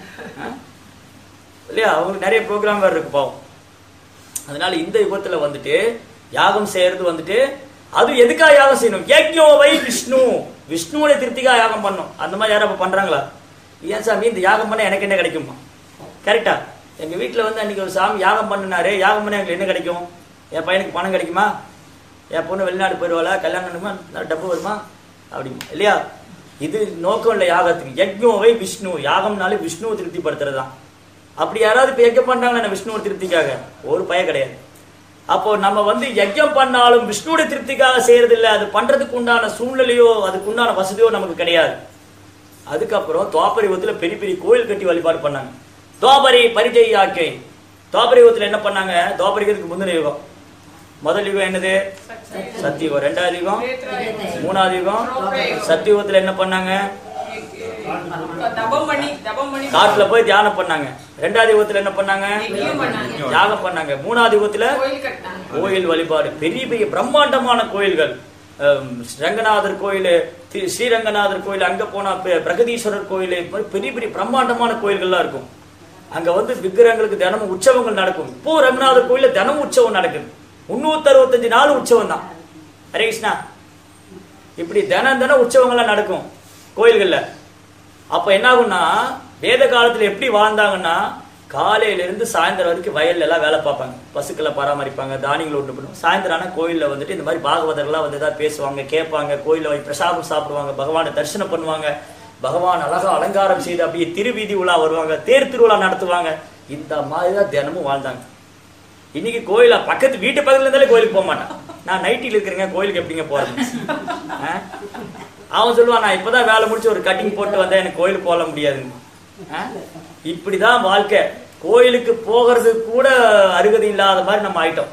இல்லையா அவங்களுக்கு நிறைய ப்ரோக்ராம் வேற இருக்கு பாவம் அதனால இந்த யுகத்துல வந்துட்டு யாகம் செய்யறது வந்துட்டு அது எதுக்காக யாகம் செய்யணும் யஜ்ஞோவை விஷ்ணு விஷ்ணுவோட திருப்திக்காக யாகம் பண்ணும் அந்த மாதிரி யாரும் அப்ப பண்றாங்களா ஏன் சாமி இந்த யாகம் பண்ண எனக்கு என்ன கிடைக்குமா கரெக்டா எங்க வீட்டுல வந்து அன்னைக்கு ஒரு சாமி யாகம் பண்ணினாரு யாகம் பண்ண எங்களுக்கு என்ன கிடைக்கும் என் பையனுக்கு பணம் கிடைக்குமா என் பொண்ணு வெளிநாடு போயிடுவாளா கல்யாணம் பண்ணுமா நல்லா டப்பு வருமா அப்படிமா இல்லையா இது நோக்கம் இல்லை யாகத்துக்கு யஜ்ஞோவை விஷ்ணு யாகம்னாலே விஷ்ணுவை திருப்திப்படுத்துறது தான் அப்படி யாராவது இப்ப யஜ்ஞம் பண்றாங்களா விஷ்ணுவோட திருப்திக்காக ஒரு பய கிடையாது அப்போ நம்ம வந்து யஜ்ஞம் பண்ணாலும் விஷ்ணுவோட திருப்திக்காக செய்யறது இல்ல அது பண்றதுக்கு உண்டான சூழ்நிலையோ அதுக்கு உண்டான வசதியோ நமக்கு கிடையாது அதுக்கப்புறம் துவாபர யுகத்துல பெரிய பெரிய கோயில் கட்டி வழிபாடு பண்ணாங்க துவாபரி பரிஜய் யாக்கை துவாபர யுகத்துல என்ன பண்ணாங்க துவாபர யுகத்துக்கு முந்தின யுகம் முதல் யுகம் என்னது சத்தியுகம் ரெண்டாவது யுகம் மூணாவது யுகம் சத்தியுகத்துல என்ன பண்ணாங்க தபம் பண்ணி தபம் பண்ணி காட்டுல போய் தியானம் பண்ணாங்க ரெண்டாவது யுகத்துல என்ன பண்ணாங்க யஜ்ஞம் பண்ணாங்க யாகம் பண்ணாங்க மூணாவது யுகத்துல கோயில் கட்டினாங்க கோயில் வழிபாடு பெரிய பெரிய பிரம்மாண்டமான கோயில்கள் அஹ், ரங்கநாதர் கோயில் தி- ஸ்ரீரங்கநாதர் கோயில் அங்க போனா பெ- பிரகதீஸ்வரர் கோயில் இது மாதிரி பெரிய பெரிய பிரம்மாண்டமான கோயில்கள்லாம் இருக்கும் அங்க வந்து விக்கிரகங்களுக்கு தினமும் உற்சவங்கள் நடக்கும் இப்போ ரங்கநாதர் கோயில்ல தினமும் உற்சவம் நடக்குது முன்னூத்தி அறுபத்தஞ்சு நாள் உற்சவம் தான் ஹரே கிருஷ்ணா இப்படி தினம் தினம் உற்சவங்கள்லாம் நடக்கும் கோயில்கள்ல அப்ப என்ன ஆகும்னா வேத காலத்துல எப்படி வாழ்ந்தாங்கன்னா காலையில இருந்து சாயந்தரம் வரைக்கும் வயல்ல எல்லாம் வேலை பார்ப்பாங்க பசுக்களை பராமரிப்பாங்க தானியங்களை உண்டு பண்ணுவாங்க சாயந்தரம் ஆனா கோயில்ல வந்துட்டு இந்த மாதிரி பாகவதர்கள்லாம் வந்து ஏதாவது பேசுவாங்க கேட்பாங்க கோயில்ல போய் பிரசாதம் சாப்பிடுவாங்க பகவானை தரிசனம் பண்ணுவாங்க பகவான் அழகா அலங்காரம் செய்து அப்படியே திருவீதி உலா வருவாங்க தேர் திருவிழா நடத்துவாங்க இந்த மாதிரி தான் தினமும் வாழ்ந்தாங்க இன்னைக்கு கோயில பக்கத்து வீட்டு பக்கத்துல இருந்தாலே கோயிலுக்கு போக மாட்டான் நான் நைட்டில் இருக்கிறேங்க கோயிலுக்கு எப்படிங்க போறது ஆ? அவன் சொல்லுவான் நான் இப்பதான் வேலை முடிச்சு ஒரு கட்டிங் போட்டு வந்தேன் எனக்கு கோயிலுக்கு போக முடியாதுன்னு ஆ? இப்படிதான் வாழ்க்கை கோயிலுக்கு போகிறது கூட அருகதை இல்லாத மாதிரி நம்ம ஆயிட்டோம்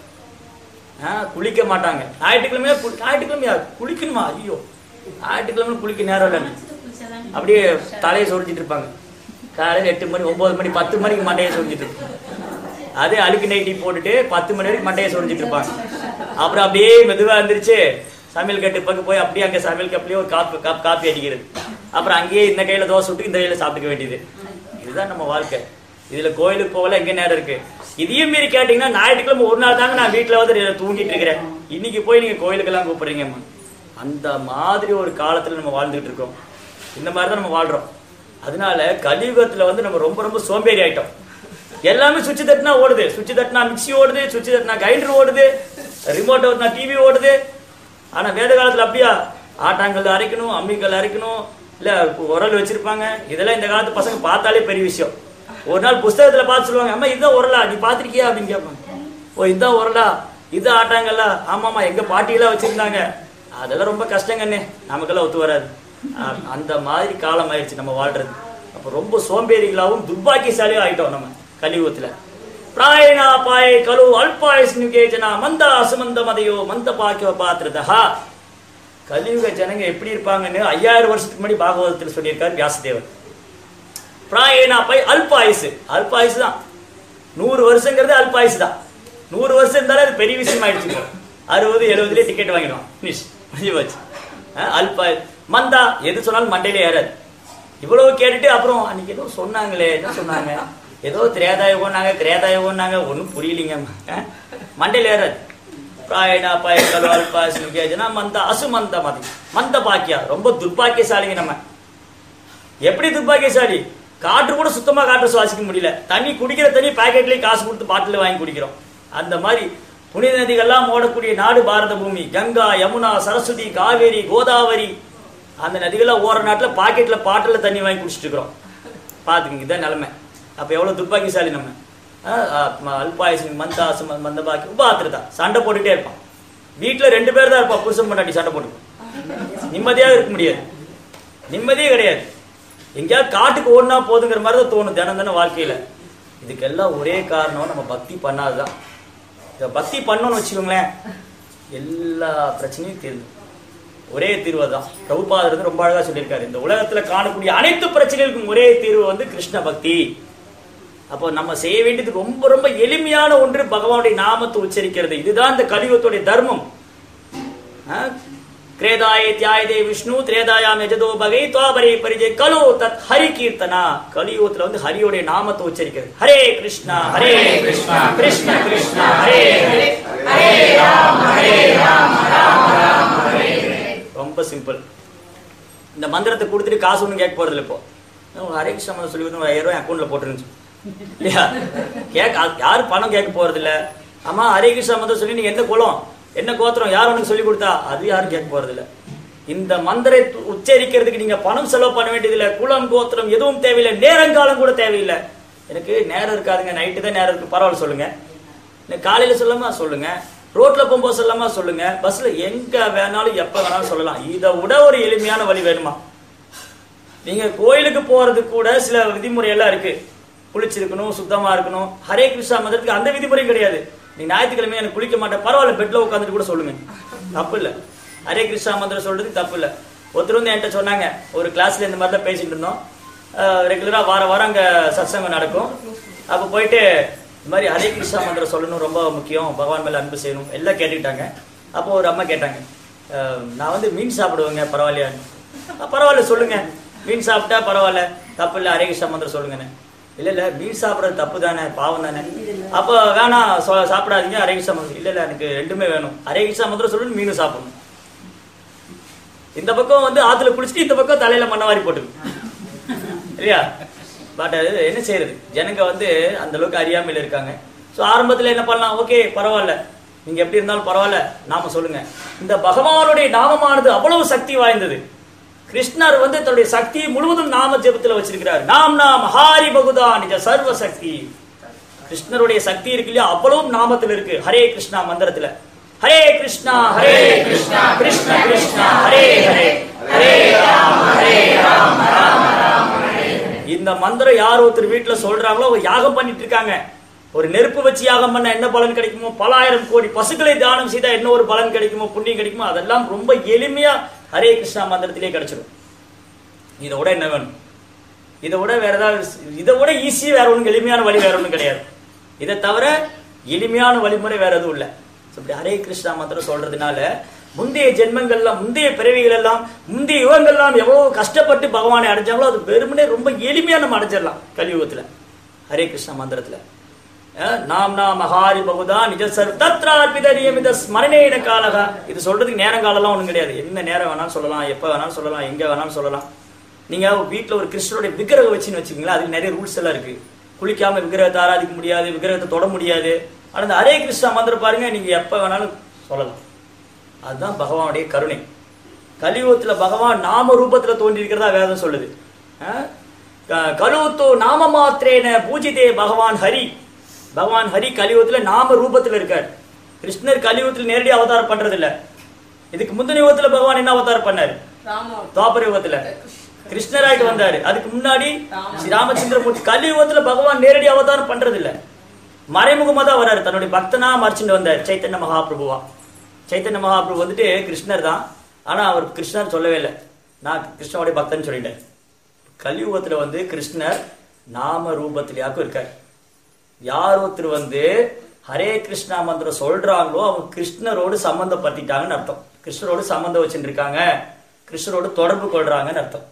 ஆ, குளிக்க மாட்டாங்க ஞாயிற்றுக்கிழமையா கு- ஞாயிற்றுக்கிழமையா குளிக்கணுமா ஐயோ ஞாயிற்றுக்கிழமை குளிக்க நேரம் இல்லை அப்படியே தலையை சொரிஞ்சிட்டு இருப்பாங்க காலையில் எட்டு மணி ஒன்பது மணி பத்து மணிக்கு மண்டையை சொரிஞ்சிட்டு இருப்பாங்க அதே அழுக்கு நைட்டி போட்டுட்டு பத்து மணி வரைக்கும் மண்டையை சொரிஞ்சிட்டு இருப்பாங்க அப்புறம் அப்படியே மெதுவா இருந்துருச்சு சமையல் கட்டு பக்கம் போய் அப்படியே அங்கே சமையல் கப்லயே ஒரு காப்பி காப் காப்பி அடிக்கிறது அப்புறம் அங்கேயே இந்த கையில தோசை விட்டு இந்த கையில சாப்பிட்டுக்க வேண்டியது இதுதான் நம்ம வாழ்க்கை இதுல கோயிலுக்கு போகல எங்க நேரம் இருக்கு இதையும் மீறி கேட்டீங்கன்னா ஞாயிற்றுக்கிழமை ஒரு நாள் தாங்க நான் வீட்டுல வந்து தூங்கிட்டு இருக்கிறேன் இன்னைக்கு போய் நீங்க கோயிலுக்கெல்லாம் கூப்பிடுறீங்கம்மா அந்த மாதிரி ஒரு காலத்துல நம்ம வாழ்ந்துட்டு இருக்கோம் இந்த மாதிரி தான் நம்ம வாழ்றோம் அதனால கலியுகத்துல வந்து நம்ம ரொம்ப ரொம்ப சோம்பேறி ஆயிட்டோம் எல்லாமே சுவிட்ச் தட்டினா ஓடுது சுவிட்ச் தட்டினா மிக்ஸி ஓடுது சுவிட்ச் தட்டினா கிரைண்டர் ஓடுது ரிமோட் ஓடுனா டிவி ஓடுது ஆனா வேத காலத்துல அப்படியா ஆட்டாங்கல் அரைக்கணும் அம்மிக்கல் அரைக்கணும் இல்ல உரல் வச்சிருப்பாங்க இதெல்லாம் இந்த காலத்து பசங்க பார்த்தாலே பெரிய விஷயம் ஒரு நாள் புஸ்தகத்துல பார்த்து சொல்லுவாங்க அம்மா இதுதான் உரலா நீ பாத்திருக்கியா அப்படின்னு கேட்பாங்க ஓ இதுதான் உரலா இது ஆட்டாங்கல்ல ஆமாமா எங்க பாட்டியெல்லாம் வச்சிருந்தாங்க அதெல்லாம் ரொம்ப கஷ்டங்கண்ணே நமக்கெல்லாம் ஒத்து வராது அ- அந்த மாதிரி காலம் ஆயிடுச்சு நம்ம வாழ்றது அப்ப ரொம்ப சோம்பேறிகளாகவும் துர்பாக்கியசாலியும் ஆயிட்டோம் நம்ம கலியுகத்துல பிராயணா பாய கலு அல்பாயஸ் நிகேஜனா மந்த அசுமந்த மதையோ மந்த பாக்கிய பாத்திரதா கலியுக ஜனங்க எப்படி இருப்பாங்கன்னு ஐயாயிரம் வருஷத்துக்கு முன்னாடி பாகவதத்தில் சொல்லியிருக்கார் வியாசதேவர் பிராயணா பாய் அல்பாயுசு அல்பாயுசு தான் நூறு வருஷங்கிறது அல்பாயுசு தான் நூறு வருஷம் இருந்தாலும் அது பெரிய விஷயம் ஆயிடுச்சு இப்போ. அறுபது எழுபதுலேயே டிக்கெட் வாங்கிடுவான் ஃபினிஷ் முடிஞ்சு போச்சு அஹ் அல்பாயு மந்தா எது சொன்னாலும் மண்டையில ஏறாது இவ்வளவு கேட்டுட்டு அப்புறம் அன்னைக்கு ஏதோ சொன்னாங்களே என்ன சொன்னாங்க ஏதோ திரேதாயுகம்னாங்க திரேதாயுகம்னாங்க ஒன்றும் புரியலிங்க அஹ் மண்டையில ஏறாது பிராயணா பயக்கலோ அல்பாயுசு நிகேஜனா மந்த அசுமந்த மதி மந்த பாக்கியா ரொம்ப துர்பாக்கியசாலிங்க நம்ம எப்படி துப்பாக்கியசாலி காற்று கூட சுத்தமா காற்று சுவாசிக்க முடியல தண்ணி குடிக்கிற தண்ணி பாக்கெட்லயே காசு கொடுத்து பாட்டில் வாங்கி குடிக்கிறோம் அந்த மாதிரி புனித நதிகள்லாம் ஓடக்கூடிய நாடு பாரத பூமி கங்கா யமுனா சரஸ்வதி காவேரி கோதாவரி அந்த நதிகள்லாம் ஓடுற நாட்டுல பாக்கெட்ல பாட்டில் தண்ணி வாங்கி குடிச்சிட்டு இருக்கிறோம் பாத்துக்கங்க இதான் நிலைமை அப்ப எவ்வளவு துப்பாக்கிசாலி நம்ம அல்பாயசன் மந்தாசு மந்த பாக்கி உபாத்திரதா சண்டை போட்டுட்டே இருப்பான் வீட்டுல ரெண்டு பேர் தான் இருப்பான் புருஷன் பொண்டாட்டி சண்டை போட்டு நிம்மதியாக இருக்க முடியாது நிம்மதியே கிடையாது எங்கேயாவது காட்டுக்கு ஓடினா போதுங்கிற மாதிரி தான் தோணும் தினம் தினம் வாழ்க்கையில இதுக்கெல்லாம் ஒரே காரணம் நம்ம பக்தி பண்ணாதுதான் இதை பக்தி பண்ணோம்னு வச்சுக்கோங்களேன் எல்லா பிரச்சனையும் தீர்ந்து ஒரே தீர்வு தான் பிரபுபாதர் வந்து ரொம்ப அழகா சொல்லியிருக்காரு இந்த உலகத்துல காணக்கூடிய அனைத்து பிரச்சனைகளுக்கும் ஒரே தீர்வு வந்து கிருஷ்ண பக்தி அப்போ நம்ம செய்ய வேண்டியது ரொம்ப ரொம்ப எளிமையான ஒன்று பகவானுடைய நாமத்தை உச்சரிக்கிறது இதுதான் இந்த கலியுகத்துடைய தர்மம் ஆ? கிரேதாய தியாயதே விஷ்ணு திரேதாயாம் எஜதோ பகை துவாபரே பரிஜய் கலோ தத் ஹரி கீர்த்தனா கலியுகத்துல வந்து ஹரியோடைய நாமத்தை உச்சரிக்கிறது ஹரே கிருஷ்ணா ஹரே கிருஷ்ணா கிருஷ்ண கிருஷ்ணா ஹரே ஹரே ரொம்ப சிம்பிள் இந்த மந்திரத்தை கொடுத்துட்டு காசு ஒன்றும் கேட்க போறது இல்லை இப்போ நான் ஹரே கிருஷ்ணா மந்திரம் சொல்லி வந்து ஒரு ஐயாயிரம் ரூபாய் அக்கௌண்ட்ல போட்டுருந்துச்சு இல்லையா கேட்க யாரும் பணம் கேட்க போறது இல்ல அம்மா ஹரே கிருஷ்ணா மந்திரம் சொல்லி நீங்க எந்த குலம் என்ன கோத்திரம் யார் உனக்கு சொல்லி கொடுத்தா அது யாரும் கேட்க போறது இல்ல இந்த மந்திரை து- உச்சரிக்கிறதுக்கு நீங்க பணம் செலவு பண்ண வேண்டியதில்லை குலம் கோத்திரம் எதுவும் தேவையில்லை நேரங்காலம் கூட தேவையில்லை எனக்கு நேரம் இருக்காதுங்க நைட்டு தான் நேரம் இருக்கு பரவாயில்ல சொல்லுங்க இன்னைக்கு காலையில சொல்லாமா சொல்லுங்க ரோட்ல போகும்போது சொல்லாமா சொல்லுங்க பஸ்ல எங்க வேணாலும் எப்ப வேணாலும் சொல்லலாம் இதை விட ஒரு எளிமையான வழி வேணுமா நீங்க கோயிலுக்கு போறது கூட சில விதிமுறை எல்லாம் இருக்கு குளிச்சிருக்கணும் சுத்தமா இருக்கணும் ஹரே கிருஷ்ணா மதத்துக்கு அந்த விதிமுறை கிடையாது நீ ஞாயிற்றுக்கிழமை எனக்கு குளிக்க மாட்டேன் பரவாயில்ல பெட்ல உட்காந்துட்டு கூட சொல்லுங்க தப்பு இல்ல ஹரே கிருஷ்ணா மந்திரம் சொல்றது தப்பு இல்ல ஒருத்தர் வந்து என்கிட்ட சொன்னாங்க ஒரு கிளாஸ்ல இந்த மாதிரி தான் பேசிட்டு இருந்தோம் ரெகுலரா வார வாரம் அங்க சத்சங்கம் நடக்கும் அப்ப போயிட்டு இந்த மாதிரி ஹரே கிருஷ்ணா மந்திரம் சொல்லணும் ரொம்ப முக்கியம் பகவான் மேல அன்பு செய்யணும் எல்லாம் கேட்டுக்கிட்டாங்க அப்போ ஒரு அம்மா கேட்டாங்க அஹ், நான் வந்து மீன் சாப்பிடுவேங்க பரவாயில்லையான்னு "அஹ், பரவாயில்ல சொல்லுங்க மீன் சாப்பிட்டா பரவாயில்ல தப்பு இல்ல ஹரே கிருஷ்ணா மந்திரம் சொல்லுங்கன்னு இல்ல இல்ல மீன் சாப்பிடுறது தப்பு தானே பாவம் தானே அப்ப வேணாம் சொ- சாப்பிடாதீங்க ஹரே கிருஷ்ணா மந்திரம் இல்ல இல்ல எனக்கு ரெண்டுமே வேணும் ஹரே கிருஷ்ணா மந்திரம் சொல்லணும் மீனும் சாப்பிடணும் இந்த பக்கம் வந்து ஆத்துல குளிச்சுட்டு இந்த பக்கம் தலையில மண்ணவாரி போட்டுக்கு இல்லையா பட் அது என்ன செய்யறது ஜனங்க வந்து அந்த அளவுக்கு அறியாமையில இருக்காங்க சோ ஆரம்பத்துல என்ன பண்ணலாம் ஓகே பரவாயில்ல நீங்க எப்படி இருந்தாலும் பரவாயில்ல நாம சொல்லுங்க இந்த பகவானுடைய நாமமானது அவ்வளவு சக்தி வாய்ந்தது கிருஷ்ணர் வந்து தன்னுடைய சக்தியை முழுவதும் நாம ஜெபத்துல வச்சிருக்கிறார் நாம் நாம் ஹாரி பகுதா நிஜ சர்வ சக்தி கிருஷ்ணருடைய சக்தி இருக்கு இல்லையா அவ்வளவும் நாமத்துல இருக்கு ஹரே கிருஷ்ணா மந்திரத்துல ஹரே கிருஷ்ணா ஹரே கிருஷ்ணா கிருஷ்ண கிருஷ்ணா ஹரே ஹரே ஹரே ராம் ஹரே ராம் ராம் ராம் ஹரே ஹரே. இந்த மந்திரம் யார் ஒருத்தர் வீட்டுல சொல்றாங்களோ அவங்க யாகம் பண்ணிட்டு இருக்காங்க ஒரு நெருப்பு வச்சு யாகம் பண்ண என்ன பலன் கிடைக்குமோ பலாயிரம் கோடி பசுக்களை தானம் செய்தா என்ன ஒரு பலன் கிடைக்குமோ புண்ணியம் கிடைக்குமோ அதெல்லாம் ரொம்ப எளிமையா ஹரே கிருஷ்ணா மந்திரத்திலே கிடைச்சிடும் இதை விட என்ன வேணும் இதை விட வேற ஏதாவது இதை விட ஈஸியா வேற ஒன்றும் எளிமையான வழி வேற ஒன்றும் கிடையாது இதை தவிர எளிமையான வழிமுறை வேற எதுவும் இல்லை So, இப்படி ஹரே கிருஷ்ணா மந்திரம் சொல்றதுனால முந்தைய ஜென்மங்கள்லாம் முந்தைய பிறவிகள் எல்லாம் முந்தைய யுகங்கள்லாம் எவ்வளவு கஷ்டப்பட்டு பகவானை அடைஞ்சாங்களோ அது வெறுமனே ரொம்ப எளிமையா நம்ம அடைஞ்சிடலாம் கலியுகத்துல ஹரே கிருஷ்ணா மந்திரத்துல அஹ், நாம் நாம் மகாரி பகுதா நிஜ சர் தத்ரார்பித நியமித ஸ்மரணேன காலகா இது சொல்றதுக்கு நேரம் காலம்லாம் ஒண்ணும் கிடையாது என்ன நேரம் வேணாலும் சொல்லலாம் எப்ப வேணாலும் சொல்லலாம் எங்க வேணாலும் சொல்லலாம் நீங்க வீட்ல ஒரு கிருஷ்ணருடைய விக்கிரகம் வச்சுன்னு வச்சுக்கீங்களா அதுக்கு நிறைய ரூல்ஸ் எல்லாம் இருக்கு குளிக்காம விக்கிரகத்தை ஆராதிக்க முடியாது விக்கிரகத்தை தொட முடியாது ஆனா இந்த ஹரே கிருஷ்ணா மந்திரம் பாருங்க நீங்க எப்ப வேணாலும் சொல்லலாம் அதுதான் பகவானுடைய கருணை கலியுகத்துல பகவான் நாம ரூபத்துல தோன்றி இருக்கிறதா வேதம் சொல்லுது அஹ்? க- கலுத்தோ நாம மாத்திரேன பூஜிதே பகவான் ஹரி பகவான் ஹரி கலியுகத்துல நாம ரூபத்துல இருக்கார் கிருஷ்ணர் கலியுகத்துல நேரடி அவதாரம் பண்றது இல்ல இதுக்கு முந்தின யுகத்துல பகவான் என்ன அவதாரம் பண்ணாரு ராமோ துவாபர யுகத்துல கிருஷ்ணராயிட்டு வந்தாரு அதுக்கு முன்னாடி ஸ்ரீ ராமச்சந்திரமூர்த்தி கலியுகத்துல பகவான் நேரடி அவதாரம் பண்றது இல்ல மறைமுகமா தான் வராரு தன்னுடைய பக்தனா மறைச்சுட்டு வந்தார் சைத்தன்ய மகாபிரபுவா சைத்தன்ய மகாபிரபு வந்துட்டு கிருஷ்ணர் தான் ஆனா அவர் கிருஷ்ணர் சொல்லவே இல்லை நான் கிருஷ்ணனுடைய பக்தன் சொல்லிட்டேன் கலியுகத்துல வந்து கிருஷ்ணர் நாம ரூபத்திலேயாக்கும் இருக்கார் யார் ஒருத்தர் வந்து ஹரே கிருஷ்ணா மந்திரம் சொல்றாங்களோ அவங்க கிருஷ்ணரோடு சம்பந்தப்படுத்திட்டாங்கன்னு அர்த்தம் கிருஷ்ணரோடு சம்பந்தம் வச்சுட்டு இருக்காங்க கிருஷ்ணரோடு தொடர்பு கொள்றாங்கன்னு அர்த்தம்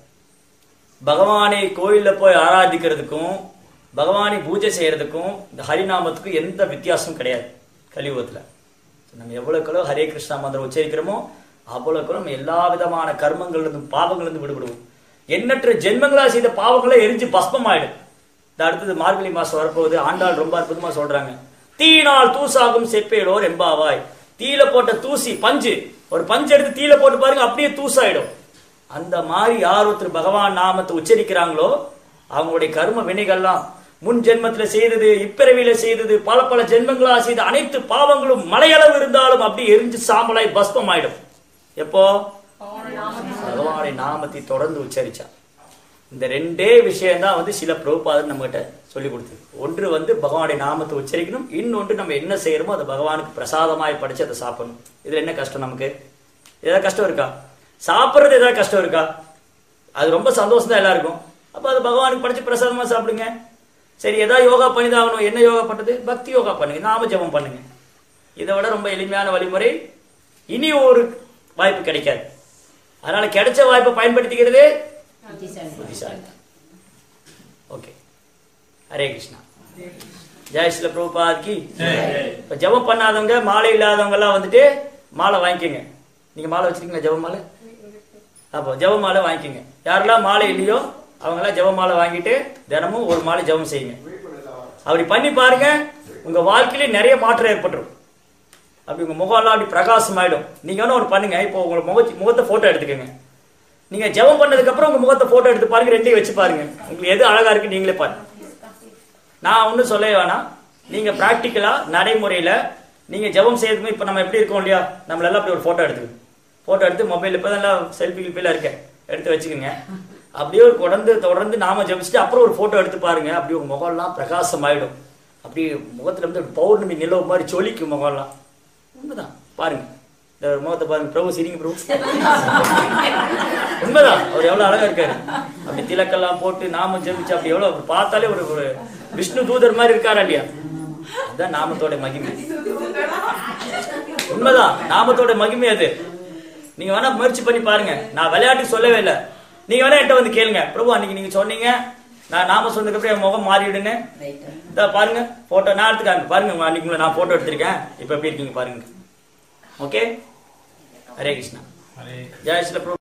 பகவானை கோயில்ல போய் ஆராதிக்கிறதுக்கும் பகவானை பூஜை செய்யறதுக்கும் இந்த ஹரிநாமத்துக்கும் எந்த வித்தியாசமும் கிடையாது கலியுகத்துல நம்ம எவ்வளவுக்களோ ஹரே கிருஷ்ணா மந்திரம் உச்சரிக்கிறோமோ அவ்வளவுக்களோ நம்ம எல்லா விதமான கர்மங்கள்ல இருந்தும் பாவங்கள்ல இருந்து விடுபடுவோம் எண்ணற்ற ஜென்மங்களா செய்த பாவங்களை எரிஞ்சு பஸ்பம் ஆயிடும் இந்த அடுத்தது மார்கழி மாசம் வரப்போகுது ஆண்டாள் ரொம்ப அற்புதமா சொல்றாங்க தீயினால் தூசாகும் செப்பேலோர் எம்பாவாய் தீயில போட்ட தூசி பஞ்சு ஒரு பஞ்சு எடுத்து தீயில போட்டு பாருங்க அப்படியே தூசாயிடும் அந்த மாதிரி யார் ஒருத்தர் பகவான் நாமத்தை உச்சரிக்கிறாங்களோ அவங்களுடைய கர்ம வினைகள்லாம் முன் ஜென்மத்துல செய்தது இப்பிறவியில செய்தது பல பல ஜென்மங்களா செய்த அனைத்து பாவங்களும் மலையளவு இருந்தாலும் அப்படியே எரிஞ்சு சாம்பலாய் பஸ்பம் ஆயிடும் எப்போ பகவானுடைய நாமத்தை பகவானுடைய நாமத்தை தொடர்ந்து உச்சரிச்சா இந்த ரெண்டே விஷயம் தான் வந்து சில பிரபுபாதர் நம்மகிட்ட சொல்லி கொடுத்தது ஒன்று வந்து பகவானுடைய நாமத்தை உச்சரிக்கணும் இன்னொன்று நம்ம என்ன செய்யறோமோ அதை பகவானுக்கு பிரசாதமாய் படிச்சு அதை சாப்பிடணும் இதுல என்ன கஷ்டம் நமக்கு ஏதாவது கஷ்டம் இருக்கா சாப்பிடுறது ஏதாவது கஷ்டம் இருக்கா அது ரொம்ப சந்தோஷம் தான் எல்லாருக்கும் அப்ப அது பகவானுக்கு படிச்சு பிரசாதமா சாப்பிடுங்க சரி ஏதாவது யோகா பண்ணி தான் ஆகணும் என்ன யோகா பண்றது பக்தி யோகா பண்ணுங்க நாம ஜெபம் பண்ணுங்க இதை விட ரொம்ப எளிமையான வழிமுறை இனி ஒரு வாய்ப்பு கிடைக்காது அதனால கிடைச்ச வாய்ப்பை பயன்படுத்திக்கிறது புத்திசாலி ஓகே ஹரே கிருஷ்ணா ஜெய் ஸ்ரீல பிரபுபாத் கி இப்ப ஜெபம் பண்ணாதவங்க மாலை இல்லாதவங்க எல்லாம் வந்துட்டு மாலை வாங்கிக்கோங்க நீங்க மாலை வச்சிருக்கீங்களா ஜெப மாலை அப்போ ஜெப மாலை வாங்கிக்கோங்க யாரெல்லாம் மாலை இல்லையோ அவங்க எல்லாம் ஜெப மாலை வாங்கிட்டு தினமும் ஒரு மாலை ஜெபம் செய்யுங்க அப்படி பண்ணி பாருங்க உங்க வாழ்க்கையில நிறைய மாற்றம் ஏற்பட்டுரும் அப்படி உங்க முகம்லாம் அப்படி பிரகாசம் ஆயிடும் நீங்க வேணா ஒன்று பண்ணுங்க இப்போ உங்க முகத்தி முகத்தை போட்டோ எடுத்துக்கோங்க நீங்க ஜெபம் பண்ணதுக்கு அப்புறம் உங்க முகத்தை போட்டோ எடுத்து பாருங்க ரெண்டையும் வச்சு பாருங்க உங்களுக்கு எது அழகா இருக்கு நீங்களே பாருங்க நான் ஒன்றும் சொல்லவே வேணாம் நீங்க பிராக்டிக்கலா நடைமுறையில நீங்க ஜெபம் செய்யறதுக்கு இப்ப நம்ம எப்படி இருக்கோம் இல்லையா நம்மள எல்லாம் அப்படி ஒரு போட்டோ எடுத்துக்கோங்க போட்டோ எடுத்து மொபைல் இப்போ தான் செல்ஃபி கில்பில இருக்க எடுத்து வச்சுக்கோங்க அப்படியே ஒரு தொடர்ந்து தொடர்ந்து நாம ஜெபிச்சுட்டு அப்புறம் ஒரு போட்டோ எடுத்து பாருங்க அப்படியே உங்க முகம்லாம் பிரகாசம் ஆயிடும் அப்படியே முகத்துல இருந்து பௌர்ணமி நிலவு மாதிரி சொலிக்கும் முகம்லாம் உண்மைதான் பாருங்க இந்த ஒரு முகத்தை பாருங்க பிரபு சிரிங்க பிரபு உண்மைதான் அவர் எவ்வளவு அழகா இருக்காரு அப்படி திலக்கெல்லாம் போட்டு நாம ஜெபிச்சு அப்படி எவ்வளவு அப்படி பார்த்தாலே ஒரு ஒரு விஷ்ணு தூதர் மாதிரி இருக்காரா இல்லையா அதுதான் நாமத்தோட மகிமை உண்மைதான் நாமத்தோட மகிமை அது நீங்க வேணா முயற்சி பண்ணி பாருங்க நான் விளையாட்டு சொல்லவே இல்லை நீங்க வேணா என்கிட்ட வந்து கேளுங்க பிரபு அன்னைக்கு நீங்க சொன்னீங்க நான் நாம சொன்னதுக்கு அப்புறம் என் முகம் மாறிடுன்னு இதா பாருங்க போட்டோ நான் எடுத்துக்காங்க பாருங்க உங்க அன்னைக்கு உங்களை நான் போட்டோ எடுத்திருக்கேன் இப்ப எப்படி இருக்கீங்க பாருங்க ஓகே ஹரே கிருஷ்ணா ஜெய் ஸ்ரீ பிரபு